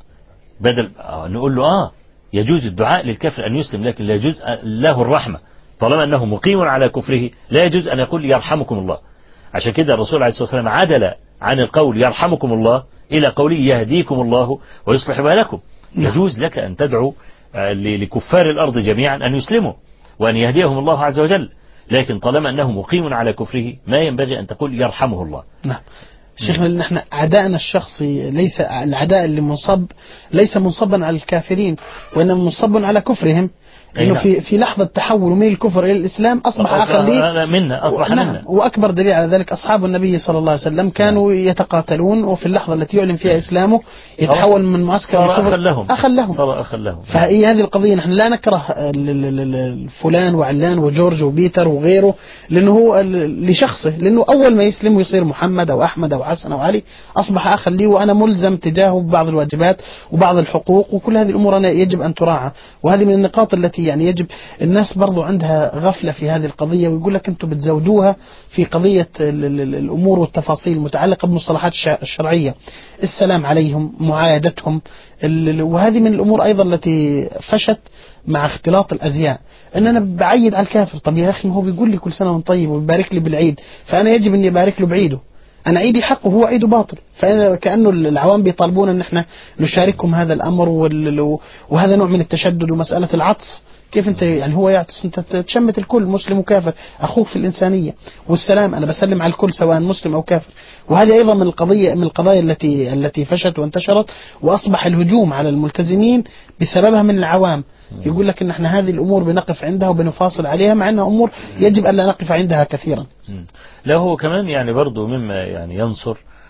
بدل آه، نقول له آه يجوز الدعاء للكافر أن يسلم لكن لا يجوز له الرحمة طالما أنه مقيم على كفره لا يجوز أن يقول يرحمكم الله عشان كده الرسول عليه الصلاة والسلام عدل عن القول يرحمكم الله إلى قوله يهديكم الله ويصلح بالكم نعم. يجوز لك أن تدعو آه، ل- لكفار الأرض جميعا أن يسلموا وأن يهديهم الله عز وجل لكن طالما أنه مقيم على كفره ما ينبغي أن تقول يرحمه الله نعم شيخنا لأن احنا عداءنا الشخصي ليس العداء اللي منصب ليس منصبا على الكافرين وانما منصب على كفرهم أي انه نعم. في في لحظه تحول من الكفر الى الاسلام اصبح اخا لي أصبح منا أصبح نعم منا واكبر دليل على ذلك اصحاب النبي صلى الله عليه وسلم كانوا يتقاتلون وفي اللحظه التي يعلن فيها اسلامه يتحول من معسكر صار الكفر أخا لهم اخا لهم صار أخا لهم فهي هذه القضية نحن لا نكره ال- ال- ال- ال- فلان وعلان وجورج وبيتر وغيره لأنه هو ال- لشخصه لأنه أول ما يسلم ويصير محمد أو أحمد أو حسن أو علي أصبح أخا لي وأنا ملزم تجاهه ببعض الواجبات وبعض الحقوق وكل هذه الأمور أنا يجب أن تراعى وهذه من النقاط التي يعني يجب الناس برضو عندها غفلة في هذه القضية ويقول لك أنتم بتزودوها في قضية ال- ال- ال- الأمور والتفاصيل المتعلقة بالمصطلحات الش- الشرعية السلام عليهم معايدتهم ال- ال- وهذه من الأمور أيضا التي فشت مع اختلاط الأزياء أن أنا بعيد على الكافر طب يا أخي ما هو بيقول لي كل سنة وأنت طيب وبيبارك لي بالعيد فأنا يجب أني أبارك له بعيده أنا عيدي حق وهو عيده باطل فإذا كأنه العوام بيطالبون أن احنا نشاركهم هذا الأمر وال- وهذا نوع من التشدد ومسألة العطس كيف انت يعني هو يعطس انت تشمت الكل مسلم وكافر اخوك في الانسانيه والسلام انا بسلم على الكل سواء مسلم او كافر وهذه ايضا من القضيه من القضايا التي التي فشت وانتشرت واصبح الهجوم على الملتزمين بسببها من العوام يقول لك ان احنا هذه الامور بنقف عندها وبنفاصل عليها مع انها امور يجب الا نقف عندها كثيرا مم. لا هو كمان يعني برضو مما يعني ينصر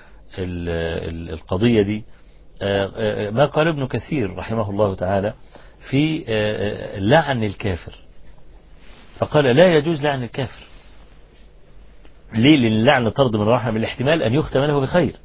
ال- ال- القضية دي آه، آه، ما قال ابن كثير رحمه الله تعالى في آه، آه، لعن الكافر فقال لا يجوز لعن الكافر ليه لأن اللعن طرد من رحمة من الاحتمال أن يختم له بخير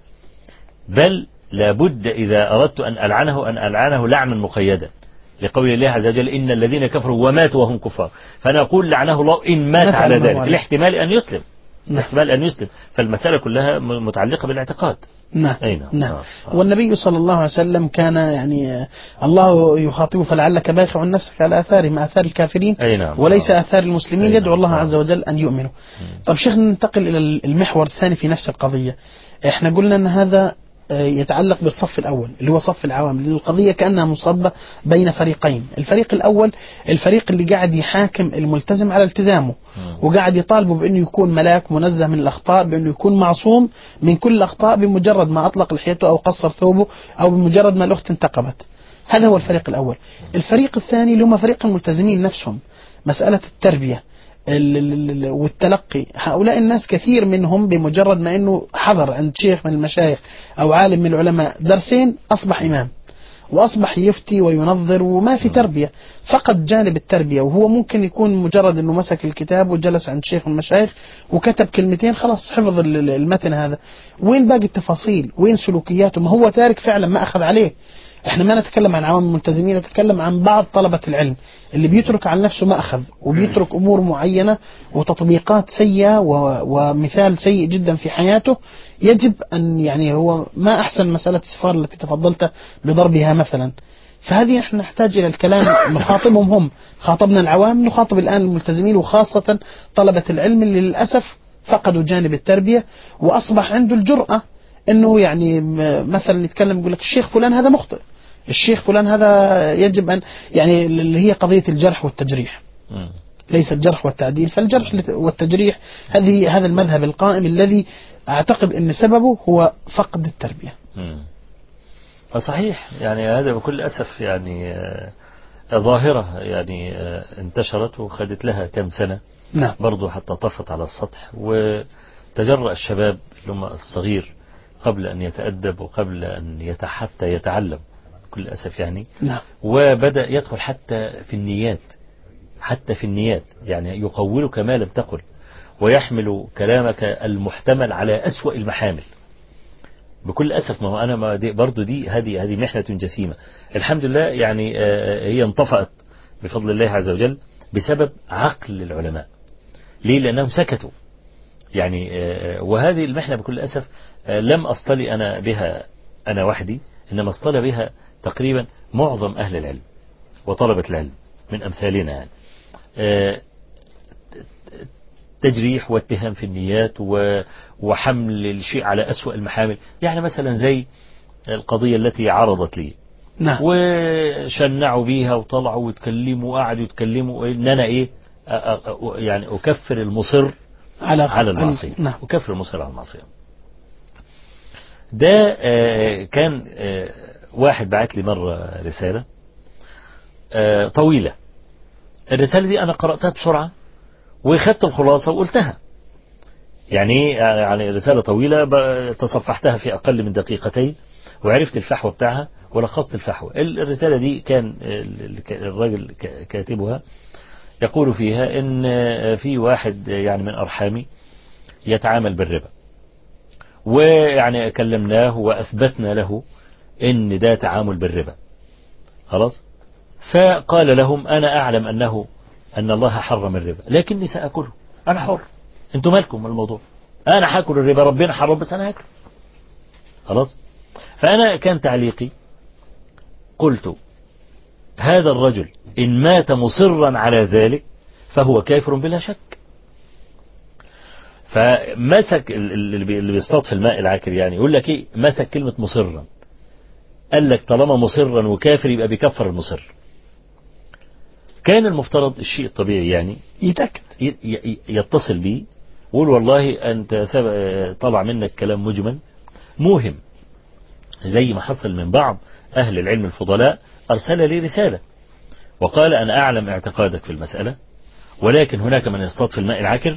بل لابد إذا أردت أن ألعنه أن ألعنه لعنا مقيدا لقول الله عز وجل إن الذين كفروا وماتوا وهم كفار فأنا أقول لعنه الله إن مات مات على الله ذلك عليه. الاحتمال أن يسلم نعم. احتمال أن يسلم فالمسألة كلها م- متعلقة بالاعتقاد نعم أي نعم. نعم آه، آه. والنبي صلى الله عليه وسلم كان يعني آه، الله يخاطبه فلعلك باخع نفسك على اثارهم اثار الكافرين أي نعم. وليس آه. اثار المسلمين أي يدعو نعم. الله آه. عز وجل ان يؤمنوا طب شيخ ننتقل الى المحور الثاني في نفس القضيه احنا قلنا ان هذا آه، يتعلق بالصف الاول اللي هو صف العوام لان القضيه كانها مصبه بين فريقين الفريق الاول الفريق اللي قاعد يحاكم الملتزم على التزامه وقاعد يطالبه بانه يكون ملاك منزه من الاخطاء بانه يكون معصوم من كل الاخطاء بمجرد ما اطلق لحيته او قصر ثوبه او بمجرد ما الاخت انتقبت هذا هو الفريق الاول الفريق الثاني اللي هم فريق الملتزمين نفسهم مساله التربيه ال- ال- ال- والتلقي هؤلاء الناس كثير منهم بمجرد ما انه حضر عند شيخ من المشايخ او عالم من العلماء درسين اصبح امام واصبح يفتي وينظر وما في تربيه فقد جانب التربيه وهو ممكن يكون مجرد انه مسك الكتاب وجلس عند شيخ من المشايخ وكتب كلمتين خلاص حفظ ال- ال- المتن هذا وين باقي التفاصيل وين سلوكياته ما هو تارك فعلا ما اخذ عليه احنا ما نتكلم عن عوام الملتزمين نتكلم عن بعض طلبة العلم اللي بيترك عن نفسه ما أخذ وبيترك أمور معينة وتطبيقات سيئة و- ومثال سيء جدا في حياته يجب أن يعني هو ما أحسن مسألة السفارة التي تفضلت بضربها مثلا فهذه نحن نحتاج إلى الكلام نخاطبهم هم خاطبنا العوام نخاطب الآن الملتزمين وخاصة طلبة العلم اللي للأسف فقدوا جانب التربية وأصبح عنده الجرأة انه يعني م- مثلا يتكلم يقول لك الشيخ فلان هذا مخطئ الشيخ فلان هذا يجب ان يعني اللي هي قضيه الجرح والتجريح مم. ليس الجرح والتعديل فالجرح والتجريح هذه هذا المذهب القائم الذي اعتقد ان سببه هو فقد التربيه مم. صحيح يعني هذا بكل أسف يعني آه، ظاهرة يعني آه، انتشرت وخدت لها كم سنة نعم برضو حتى طفت على السطح وتجرأ الشباب اللي هم الصغير قبل أن يتأدب وقبل أن يت- حتى يتعلم بكل أسف يعني نعم وبدأ يدخل حتى في النيات حتى في النيات يعني يقولك ما لم تقل ويحمل كلامك المحتمل على أسوأ المحامل بكل أسف ما هو أنا ما دي برضو دي هذه هذه محنة جسيمة الحمد لله يعني آه، هي انطفأت بفضل الله عز وجل بسبب عقل العلماء ليه لأنهم سكتوا يعني آه، وهذه المحنة بكل أسف آه، لم أصطلي أنا بها أنا وحدي إنما اصطلى بها تقريبا معظم أهل العلم وطلبة العلم من أمثالنا يعني آه، تجريح واتهام في النيات و- وحمل الشيء على أسوأ المحامل يعني مثلا زي القضية التي عرضت لي نعم وشنعوا بيها وطلعوا واتكلموا وقعدوا يتكلموا ان انا ايه أ- أ- أ- يعني اكفر المصر على على المعصية نعم أكفر المصر على المعصية ده آه، كان آه، واحد بعت لي مرة رسالة آه، طويلة الرسالة دي أنا قرأتها بسرعة وخدت الخلاصة وقلتها يعني إيه؟ يعني رسالة طويلة ب- تصفحتها في أقل من دقيقتين وعرفت الفحوى بتاعها ولخصت الفحوى ال- الرسالة دي كان ال- ال- الراجل ك- كاتبها يقول فيها ان في واحد يعني من ارحامي يتعامل بالربا ويعني كلمناه واثبتنا له ان ده تعامل بالربا خلاص فقال لهم انا اعلم انه ان الله حرم الربا لكني ساكله انا حر انتوا مالكم من الموضوع انا هاكل الربا ربنا حرم بس انا هاكله خلاص فانا كان تعليقي قلت هذا الرجل إن مات مصرا على ذلك فهو كافر بلا شك فمسك ال- ال- اللي بي- اللي بيصطاد في الماء العاكر يعني يقول لك ايه مسك كلمة مصرا قال لك طالما مصرا وكافر يبقى بيكفر المصر كان المفترض الشيء الطبيعي يعني يتأكد ي- ي- يتصل بي ويقول والله أنت ثب- طلع منك كلام مجمل موهم زي ما حصل من بعض أهل العلم الفضلاء أرسل لي رسالة وقال أنا أعلم اعتقادك في المسألة ولكن هناك من يصطاد في الماء العكر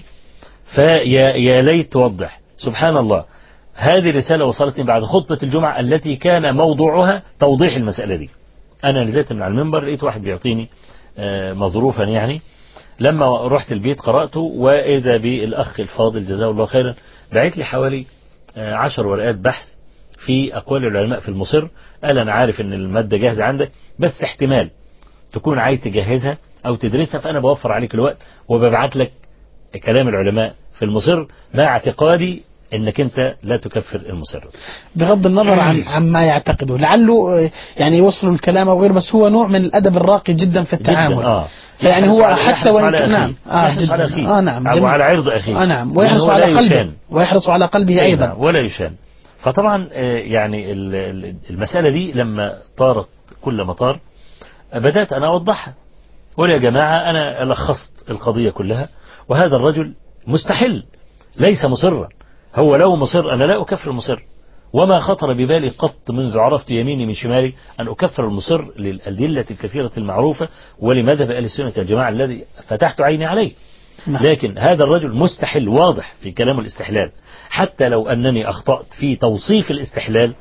فيا يا ليت توضح سبحان الله هذه الرسالة وصلتني بعد خطبة الجمعة التي كان موضوعها توضيح المسألة دي أنا نزلت من على المنبر لقيت واحد بيعطيني آه، مظروفا يعني لما رحت البيت قرأته وإذا بالأخ الفاضل جزاه الله خيرا بعت لي حوالي آه، عشر ورقات بحث في أقوال العلماء في المصر قال أنا عارف إن المادة جاهزة عندك بس احتمال تكون عايز تجهزها أو تدرسها فأنا بوفر عليك الوقت وببعت لك كلام العلماء في المصر مع اعتقادي انك انت لا تكفر المصر بغض النظر عن عما يعتقده لعله آه، يعني يوصلوا الكلام او غير بس هو نوع من الادب الراقي جدا في التعامل جدا اه فيعني يحرص هو على- حتى يحرص وان على كان أخيه. نعم اه يحرص على جدا أخيه اه نعم أو جميل. على عرض أخيه اه نعم لأنه ويحرص لا على يشان. قلبه ويحرص على قلبه أيوة، ايضا ولا يشان فطبعا آه، يعني ال- ال- المسألة دي لما طارت كل ما طار آه، بدأت أنا أوضحها قول يا جماعة أنا لخصت القضية كلها وهذا الرجل مستحل ليس مصرا هو لو مصر أنا لا أكفر المصر وما خطر ببالي قط منذ عرفت يميني من شمالي أن أكفر المصر للأدلة الكثيرة المعروفة ولمذهب أهل السنة والجماعة الذي فتحت عيني عليه نعم. لكن هذا الرجل مستحل واضح في كلامه الاستحلال حتى لو أنني أخطأت في توصيف الاستحلال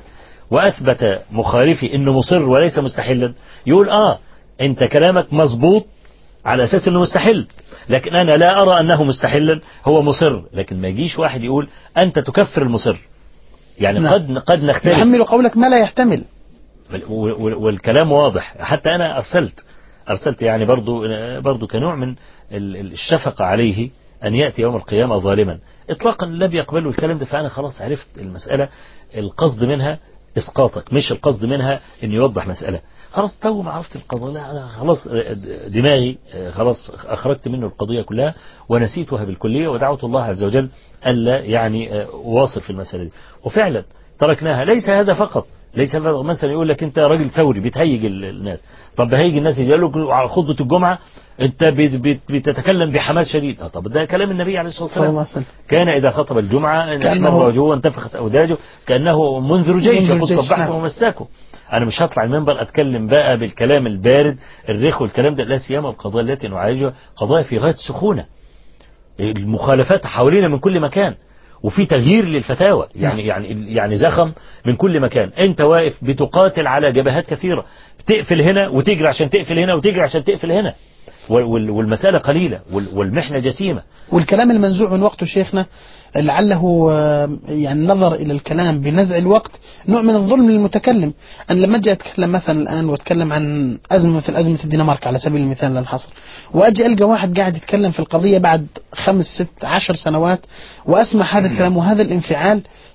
وأثبت مخالفي أنه مصر وليس مستحلا يقول آه أنت كلامك مظبوط على أساس أنه مستحل لكن أنا لا أرى أنه مستحلا هو مصر لكن ما يجيش واحد يقول أنت تكفر المصر يعني نعم. قد قد نختلف يحمل قولك ما لا يحتمل وال- وال- والكلام واضح حتى أنا أرسلت أرسلت يعني برضو برضو كنوع من ال- ال- الشفقة عليه أن يأتي يوم القيامة ظالما إطلاقا لم يقبلوا الكلام ده فأنا خلاص عرفت المسألة القصد منها إسقاطك مش القصد منها أن يوضح مسألة خلاص تو ما عرفت القضاء لا أنا خلاص دماغي خلاص أخرجت منه القضية كلها ونسيتها بالكلية ودعوت الله عز وجل ألا يعني أواصل في المسألة دي وفعلا تركناها ليس هذا فقط ليس هذا مثلا يقول لك انت راجل ثوري بتهيج ال- الناس طب بهيج الناس يقول لك على خطبه الجمعه انت بت- بت- بتتكلم بحماس شديد اه طب ده كلام النبي عليه الصلاه صلى الله والسلام عليه وسلم كان اذا خطب الجمعه كأنه- احمر وجهه وانتفخت اوداجه كانه منذر جيش منذر يقول جيش، صبحكم نعم. ومساكم انا مش هطلع المنبر اتكلم بقى بالكلام البارد الريخ والكلام ده لا سيما القضايا التي نعالجها قضايا في غايه السخونه المخالفات حوالينا من كل مكان وفي تغيير للفتاوى يعني يعني يعني زخم من كل مكان انت واقف بتقاتل على جبهات كثيره بتقفل هنا وتجري عشان تقفل هنا وتجري عشان تقفل هنا وال- وال- والمساله قليله وال- والمحنه جسيمه والكلام المنزوع من وقته شيخنا لعله آه، يعني نظر الى الكلام بنزع الوقت نوع من الظلم للمتكلم انا لما اجي اتكلم مثلا الان واتكلم عن ازمه مثل ازمه الدنمارك على سبيل المثال للحصر واجي القى واحد قاعد يتكلم في القضيه بعد خمس ست عشر سنوات واسمع هذا الكلام وهذا الانفعال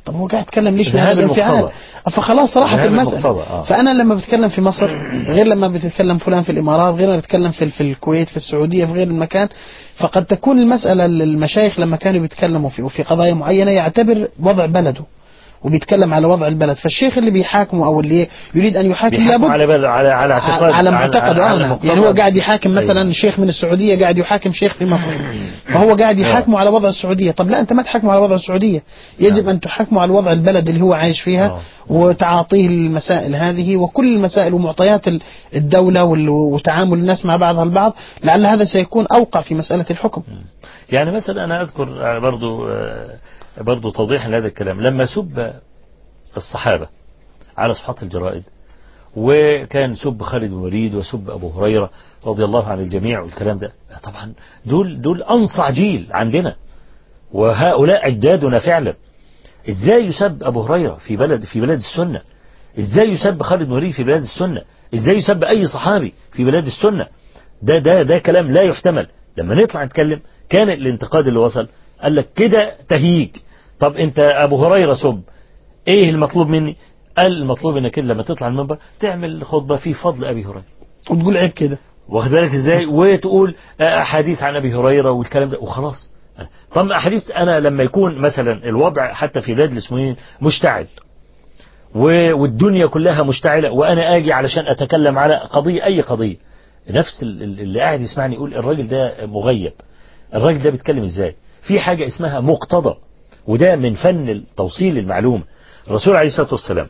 طب هو قاعد يتكلم ليش في ذهاب هذا الانفعال المقتضى. فخلاص راحت ذهاب المسألة المقتضى، آه. فأنا لما بتكلم في مصر غير لما بتتكلم فلان في الإمارات غير لما بتكلم في, في الكويت في السعودية في غير المكان فقد تكون المسألة المشايخ لما كانوا بيتكلموا في, في قضايا معينة يعتبر وضع بلده وبيتكلم على وضع البلد فالشيخ اللي بيحاكمه او اللي يريد ان يحاكم بيحكموا لابد على بل... على على اعتقاد على معتقد على آه مقتضى- يعني هو قاعد يحاكم مثلا أيوة. شيخ من السعوديه قاعد يحاكم شيخ في مصر فهو قاعد يحاكمه على وضع السعوديه طب لا انت ما تحاكمه على وضع السعوديه يجب نعم. ان تحاكمه على وضع البلد اللي هو عايش فيها آه. وتعاطيه المسائل هذه وكل المسائل ومعطيات ال- الدوله وال- وتعامل الناس مع بعضها البعض لعل هذا سيكون اوقع في مساله الحكم يعني مثلا انا اذكر برضو برضو توضيحا لهذا الكلام لما سب الصحابه على صفحات الجرائد وكان سب خالد بن الوليد وسب ابو هريره رضي الله عن الجميع والكلام ده طبعا دول دول انصع جيل عندنا وهؤلاء اجدادنا فعلا ازاي يسب ابو هريره في بلد في بلاد السنه ازاي يسب خالد بن الوليد في بلاد السنه ازاي يسب اي صحابي في بلاد السنه ده ده ده كلام لا يحتمل لما نطلع نتكلم كان الانتقاد اللي وصل قال لك كده تهيج طب انت ابو هريره سب ايه المطلوب مني قال المطلوب انك لما تطلع المنبر تعمل خطبه في فضل ابي هريره وتقول عيب كده واخد بالك ازاي وتقول احاديث عن ابي هريره والكلام ده وخلاص طب احاديث انا لما يكون مثلا الوضع حتى في بلاد المسلمين مشتعل و- والدنيا كلها مشتعله وانا اجي علشان اتكلم على قضيه اي قضيه نفس ال- ال- اللي قاعد يسمعني يقول الراجل ده مغيب الراجل ده بيتكلم ازاي في حاجه اسمها مقتضى وده من فن توصيل المعلومه الرسول عليه الصلاه والسلام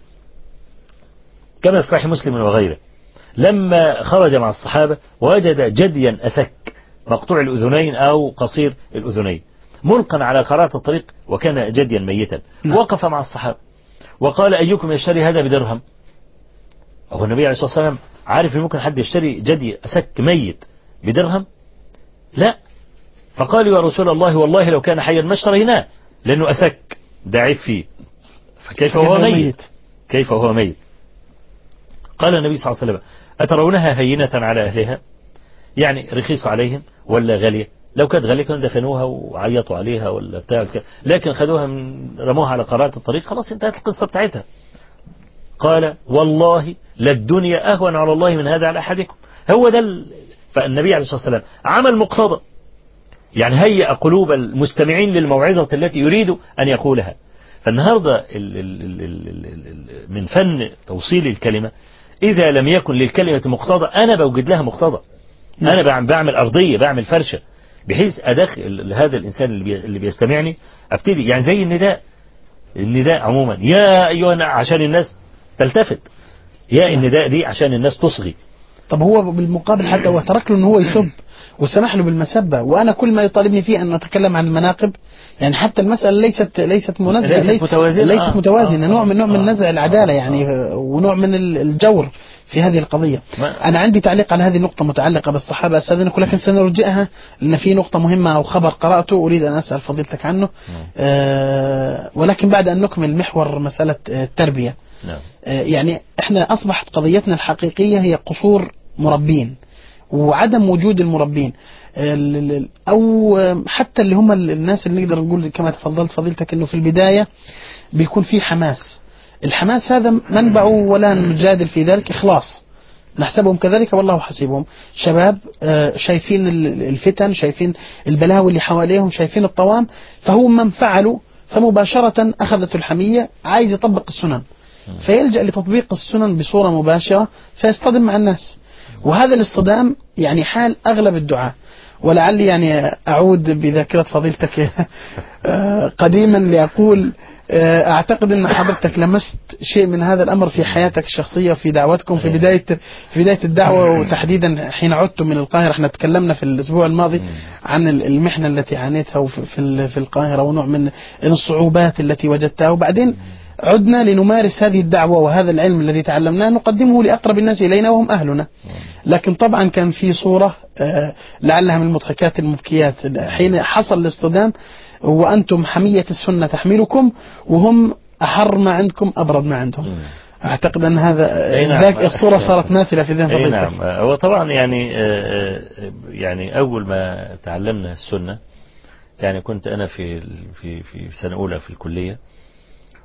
كما في صحيح مسلم وغيره لما خرج مع الصحابة وجد جديا أسك مقطوع الأذنين أو قصير الأذنين ملقا على قارات الطريق وكان جديا ميتا نعم. وقف مع الصحابة وقال أيكم يشتري هذا بدرهم هو النبي عليه الصلاة والسلام عارف إن ممكن حد يشتري جدي أسك ميت بدرهم لا فقالوا يا رسول الله والله لو كان حيا ما اشتريناه لأنه أسك ده عيب فيه فكيف وهو ميت كيف وهو ميت قال النبي صلى الله عليه وسلم أترونها هينة على أهلها يعني رخيصة عليهم ولا غالية لو كانت غالية كانوا دفنوها وعيطوا عليها ولا بتاع كده. لكن خدوها من رموها على قارات الطريق خلاص انتهت القصة بتاعتها قال والله للدنيا أهون على الله من هذا على أحدكم هو ده ال... فالنبي عليه الصلاة والسلام عمل مقتضى يعني هيأ قلوب المستمعين للموعظة التي يريد أن يقولها فالنهاردة ال ال ال ال ال ال ال من فن توصيل الكلمة إذا لم يكن للكلمة مقتضى أنا بوجد لها مقتضى أنا بعمل, بعمل أرضية بعمل فرشة بحيث أدخل هذا الإنسان اللي, بي اللي بيستمعني أبتدي يعني زي النداء النداء عموما يا أيها عشان الناس تلتفت يا النداء دي عشان الناس تصغي طب هو بالمقابل حتى هو ترك له ان هو يسب وسمح له بالمسبة وأنا كل ما يطالبني فيه أن أتكلم عن المناقب يعني حتى المسألة ليست ليست منزهة ليست متوازنة. ليست آه. متوازنة آه. نوع من نوع من آه. نزع العدالة يعني ونوع من ال- الجور في هذه القضية ما- أنا عندي تعليق على هذه النقطة متعلقة بالصحابة أستاذنك ولكن سنرجئها لأن في نقطة مهمة أو خبر قرأته أريد أن أسأل فضيلتك عنه آه ولكن بعد أن نكمل محور مسألة آه، التربية نعم آه، يعني احنا اصبحت قضيتنا الحقيقيه هي قصور مربين وعدم وجود المربين ال- ال- او آه، حتى اللي هم ال- الناس اللي نقدر نقول كما تفضلت فضيلتك انه في البدايه بيكون في حماس الحماس هذا منبعه ولا نجادل في ذلك اخلاص نحسبهم كذلك والله حسيبهم شباب آه، شايفين ال- الفتن شايفين البلاوي اللي حواليهم شايفين الطوام فهم من فعلوا فمباشرة أخذت الحمية عايز يطبق السنن فيلجأ لتطبيق السنن بصورة مباشرة فيصطدم مع الناس وهذا الاصطدام يعني حال أغلب الدعاة ولعلي يعني أعود بذاكرة فضيلتك آه، قديما لأقول آه، أعتقد أن حضرتك لمست شيء من هذا الأمر في حياتك الشخصية في دعوتكم في بداية في بداية الدعوة وتحديدا حين عدتم من القاهرة احنا تكلمنا في الأسبوع الماضي عن ال- المحنة التي عانيتها وفي- في ال- في القاهرة ونوع من الصعوبات التي وجدتها وبعدين عدنا لنمارس هذه الدعوة وهذا العلم الذي تعلمناه نقدمه لأقرب الناس إلينا وهم أهلنا لكن طبعا كان في صورة آه، لعلها من المضحكات المبكيات حين حصل الاصطدام وأنتم حمية السنة تحملكم وهم أحر ما عندكم أبرد ما عندهم أعتقد أن هذا أي نعم. ذاك الصورة صارت ماثلة في ذهن اي فضيلتك نعم هو طبعا يعني آه، آه، يعني اول ما تعلمنا السنه يعني كنت انا في ال- في في سنه اولى في الكليه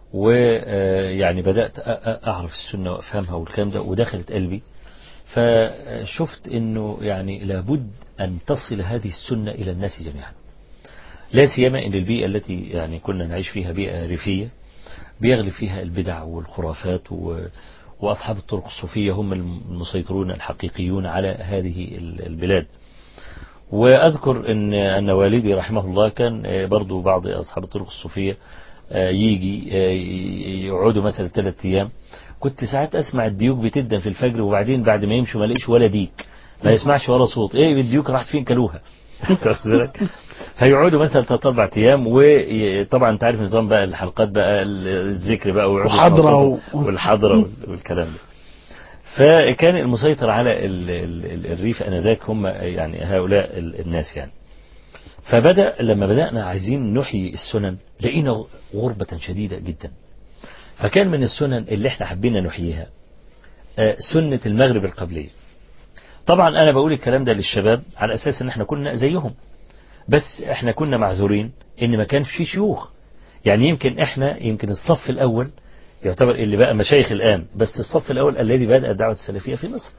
ويعني بدأت أ- أ- أعرف السنة وأفهمها والكلام ده ودخلت قلبي فشفت أنه يعني لابد أن تصل هذه السنة إلى الناس جميعا لا سيما أن البيئة التي يعني كنا نعيش فيها بيئة ريفية بيغلب فيها البدع والخرافات و وأصحاب الطرق الصوفية هم المسيطرون الحقيقيون على هذه البلاد وأذكر أن أن والدي رحمه الله كان برضو بعض أصحاب الطرق الصوفية يجي يقعدوا مثلا ثلاث أيام كنت ساعات أسمع الديوك بتدن في الفجر وبعدين بعد ما يمشوا ما لقيش ولا ديك ما يسمعش ولا صوت ايه الديوك راحت فين كلوها فيقعدوا مثلا ثلاث اربع ايام وطبعا انت عارف نظام بقى الحلقات بقى الذكر بقى وحضره و... والحضره والكلام ده فكان المسيطر على ال ال الريف انذاك هم يعني هؤلاء الناس يعني فبدا لما بدانا عايزين نحيي السنن لقينا غربه شديده جدا فكان من السنن اللي احنا حبينا نحييها سنه المغرب القبليه طبعا انا بقول الكلام ده للشباب على اساس ان احنا كنا زيهم بس احنا كنا معذورين ان ما كانش في شيوخ يعني يمكن احنا يمكن الصف الاول يعتبر اللي بقى مشايخ الان بس الصف الاول الذي بدأ الدعوة السلفية في مصر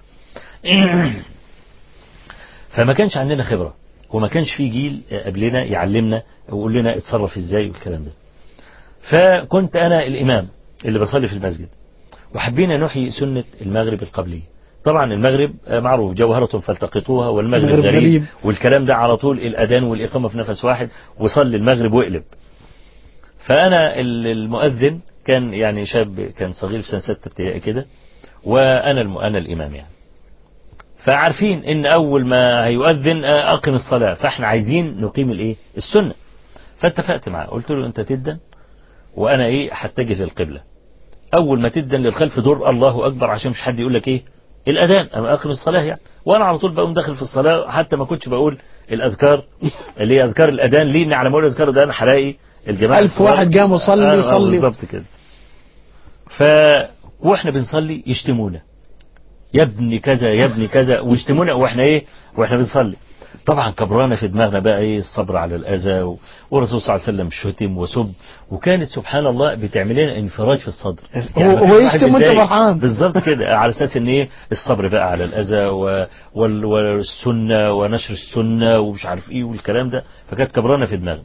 فما كانش عندنا خبرة وما كانش في جيل قبلنا يعلمنا ويقول لنا اتصرف ازاي والكلام ده فكنت انا الامام اللي بصلي في المسجد وحبينا نحيي سنة المغرب القبلية طبعا المغرب معروف جوهرة فالتقطوها والمغرب المغرب غريب, غريب. والكلام ده على طول الأذان والإقامة في نفس واحد وصلي المغرب واقلب فأنا المؤذن كان يعني شاب كان صغير في سنة ستة ابتدائي كده وأنا الم... أنا الإمام يعني فعارفين إن أول ما هيؤذن أقم الصلاة فإحنا عايزين نقيم الإيه السنة فاتفقت معاه قلت له أنت تدن وأنا إيه هتجه للقبلة أول ما تدن للخلف دور الله أكبر عشان مش حد يقول لك إيه الأذان أنا أقم الصلاة يعني وأنا على طول بقوم داخل في الصلاة حتى ما كنتش بقول الأذكار اللي هي أذكار الأذان ليه إن على ما أقول أذكار الأذان هلاقي الجماعة ألف واحد قام وصلي آه، آه، وصلي بالظبط كده ف واحنا بنصلي يشتمونا يا ابني كذا يا ابني كذا ويشتمونا واحنا ايه واحنا بنصلي طبعا كبرانا في دماغنا بقى ايه الصبر على الاذى و- والرسول صلى الله عليه وسلم شتم وسب وكانت سبحان الله بتعمل لنا انفراج في الصدر هو- ما هو فيش واحد يشتم وانت متضايق. فرحان. بالظبط كده على اساس ان ايه الصبر بقى على الاذى و- وال- والسنه ونشر السنه ومش عارف ايه والكلام ده فكانت كبرانا في دماغنا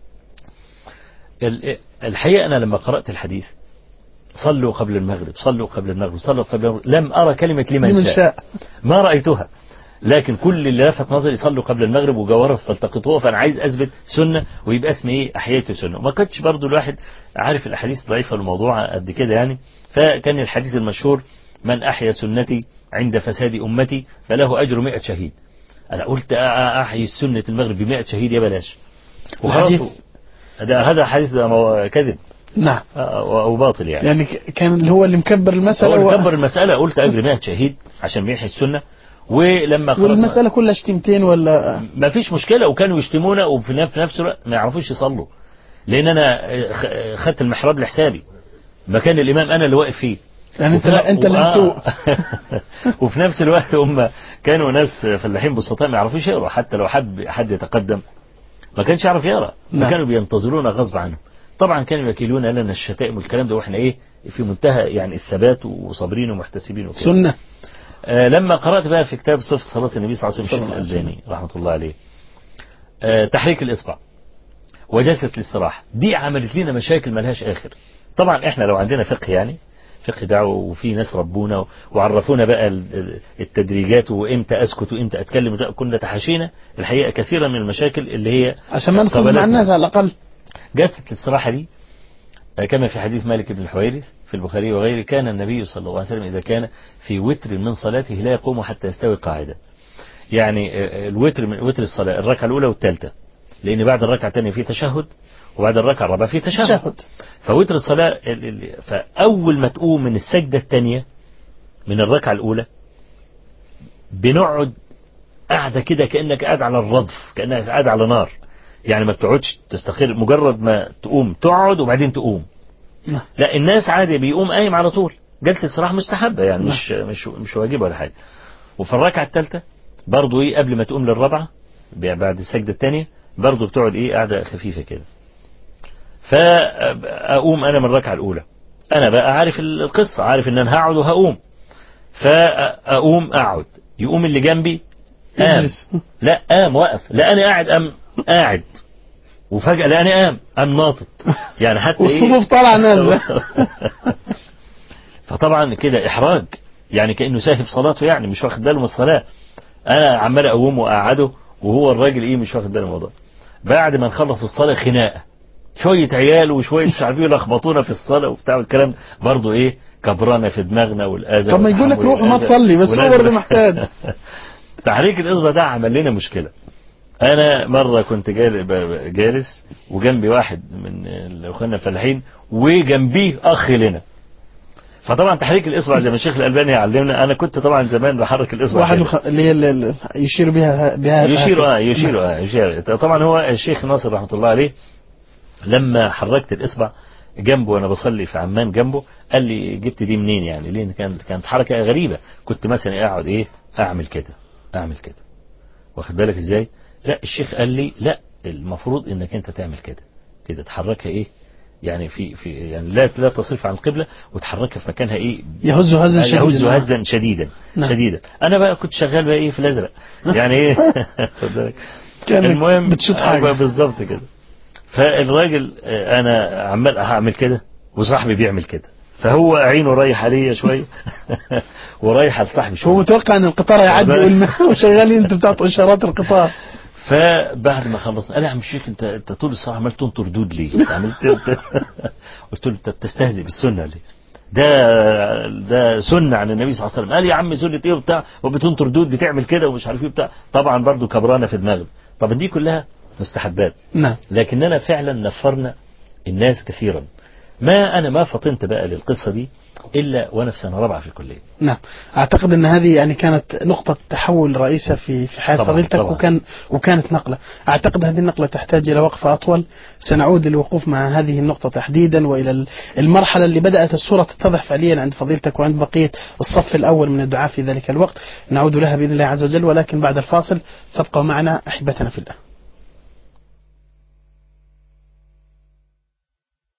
ال- الحقيقه انا لما قرات الحديث صلوا قبل المغرب صلوا قبل المغرب صلوا قبل المغرب لم أرى كلمة لمن, لمن شاء. شاء ما رأيتها لكن كل اللي لفت نظري صلوا قبل المغرب وجوهره فالتقطوه فانا عايز اثبت سنه ويبقى اسمي ايه احييت سنه وما كنتش برضو الواحد عارف الاحاديث ضعيفه الموضوع قد كده يعني فكان الحديث المشهور من احيا سنتي عند فساد امتي فله اجر 100 شهيد انا قلت أ- أ- احيي سنه المغرب ب 100 شهيد يا بلاش وخلاص الحديث. ده هذا حديث ده مو- كذب نعم أو أو باطل يعني يعني ك- كان اللي هو اللي مكبر المسألة هو هو- اللي كبر المسألة قلت أجر 100 شهيد عشان بيحيي السنة ولما قرأت والمسألة كلها شتيمتين ولا ما فيش مشكلة وكانوا يشتمونا وفي نف- في نفس الوقت ما يعرفوش يصلوا لأن أنا خ- خدت المحراب لحسابي مكان الإمام أنا اللي واقف فيه يعني انت وفي- انت اللي وآه. هتسوق وفي نفس الوقت هم كانوا ناس فلاحين بسطاء ما يعرفوش يقروا حتى لو حب حد يتقدم ما كانش يعرف يقرا نعم. فكانوا بينتظرونا غصب عنهم طبعا كانوا يكيلون لنا الشتائم والكلام ده واحنا ايه في منتهى يعني الثبات وصابرين ومحتسبين وكده سنة آه لما قرأت بقى في كتاب صفة صلاة النبي صلى الله عليه وسلم صلى الشيخ الله عليه وسلم. الألباني رحمة الله عليه آه تحريك الإصبع وجلسة الاستراحة دي عملت لنا مشاكل ملهاش آخر طبعا احنا لو عندنا فقه يعني فقه دعوة وفي ناس ربونا وعرفونا بقى ال- ال- التدريجات وامتى اسكت وامتى اتكلم وده كنا تحاشينا الحقيقة كثيرا من المشاكل اللي هي عشان ما ندخل مع قابلتنا. الناس على الأقل جلسة الاستراحة دي آه، كما في حديث مالك بن الحويرث في البخاري وغيره كان النبي صلى الله عليه وسلم إذا كان في وتر من صلاته لا يقوم حتى يستوي قاعدة يعني آه، الوتر من وتر الصلاة الركعة الأولى والثالثة لأن بعد الركعة الثانية في تشهد وبعد الركعة الرابعة في تشهد تشهد فوتر الصلاة ال- ال- فأول ما تقوم من السجدة الثانية من الركعة الأولى بنقعد قاعدة كده كأنك قاعد على الرضف كأنك قاعد على نار يعني ما بتقعدش تستخير مجرد ما تقوم تقعد وبعدين تقوم نعم. لا الناس عادي بيقوم قايم على طول جلسة صراحة مستحبة يعني مش مش مش واجبة ولا حاجة وفي الركعة الثالثة برضه ايه قبل ما تقوم للرابعة بعد السجدة الثانية برضه بتقعد ايه قاعدة خفيفة كده فاقوم انا من الركعه الاولى انا بقى عارف القصه عارف ان انا هقعد وهقوم فاقوم اقعد يقوم اللي جنبي قام يجلس لا قام وقف لا انا قاعد قام قاعد وفجاه لا انا قام قام ناطط يعني حتى إيه؟ والصفوف طالعه نازله فطبعا كده احراج يعني كانه ساهب صلاته يعني مش واخد باله من الصلاه انا عمال اقومه واقعده وهو الراجل ايه مش واخد باله من الموضوع بعد ما نخلص الصلاه خناقه شويه عيال وشويه مش عارفين يلخبطونا في الصلاه وبتاع والكلام برضه ايه كبرانا في دماغنا والاذى طب ما يقول لك والحم روح ما والأذى تصلي بس هو والأذى. برضه محتاج تحريك الاصبع ده عمل لنا مشكله انا مره كنت جال- ب- ب- جالس وجنبي واحد من اخواننا الفلاحين وجنبيه اخ لنا فطبعا تحريك الاصبع زي ما الشيخ الالباني علمنا انا كنت طبعا زمان بحرك الاصبع واحد كده. وخ... اللي هي اللي- اللي يشير بها بها يشير هكذا. اه يشير اه يشير طبعا هو الشيخ ناصر رحمه الله عليه لما حركت الاصبع جنبه وانا بصلي في عمان جنبه قال لي جبت دي منين يعني ليه كانت كانت حركه غريبه كنت مثلا اقعد ايه اعمل كده اعمل كده واخد بالك ازاي لا الشيخ قال لي لا المفروض انك انت تعمل كده كده تحركها ايه يعني في في يعني لا لا تصرف عن القبله وتحركها في مكانها ايه يهز هزا شديدا يهز هزا شديدا نعم. شديدا انا بقى كنت شغال بقى ايه في الازرق يعني ايه خد بالك. كأنك المهم بتشوط آه، حاجة. بقى بالظبط كده فالراجل آه، انا عمال هعمل كده وصاحبي بيعمل كده فهو عينه رايح عليا شويه ورايح على صاحبي هو شويه متوقع ان القطار يعدي بالك. والم- وشغالين انتوا بتعطوا اشارات القطار فبعد ما خلصنا قال لي يا عم الشيخ انت انت طول الساعه عمال تنطر دود ليه؟ انت عملت انت قلت له انت بتستهزئ بالسنه ليه؟ ده ده سنه عن النبي صلى الله عليه وسلم قال يا عم سنه ايه وبتاع وبتنطر دود بتعمل كده ومش عارف ايه وبتاع طبعا برضو كبرانه في دماغه طب دي كلها مستحبات نعم لكننا فعلا نفرنا الناس كثيرا ما انا ما فطنت بقى للقصه دي الا وانا في سنه رابعه في الكليه نعم اعتقد ان هذه يعني كانت نقطة تحول رئيسة في في حياة طبعاً، فضيلتك طبعاً. وكان وكانت نقلة اعتقد هذه النقلة تحتاج الى وقفة اطول سنعود للوقوف مع هذه النقطة تحديدا والى ال- المرحلة اللي بدأت الصورة تتضح فعليا عند فضيلتك وعند بقية الصف الاول من الدعاء في ذلك الوقت نعود لها باذن الله عز وجل ولكن بعد الفاصل فابقوا معنا احبتنا في الله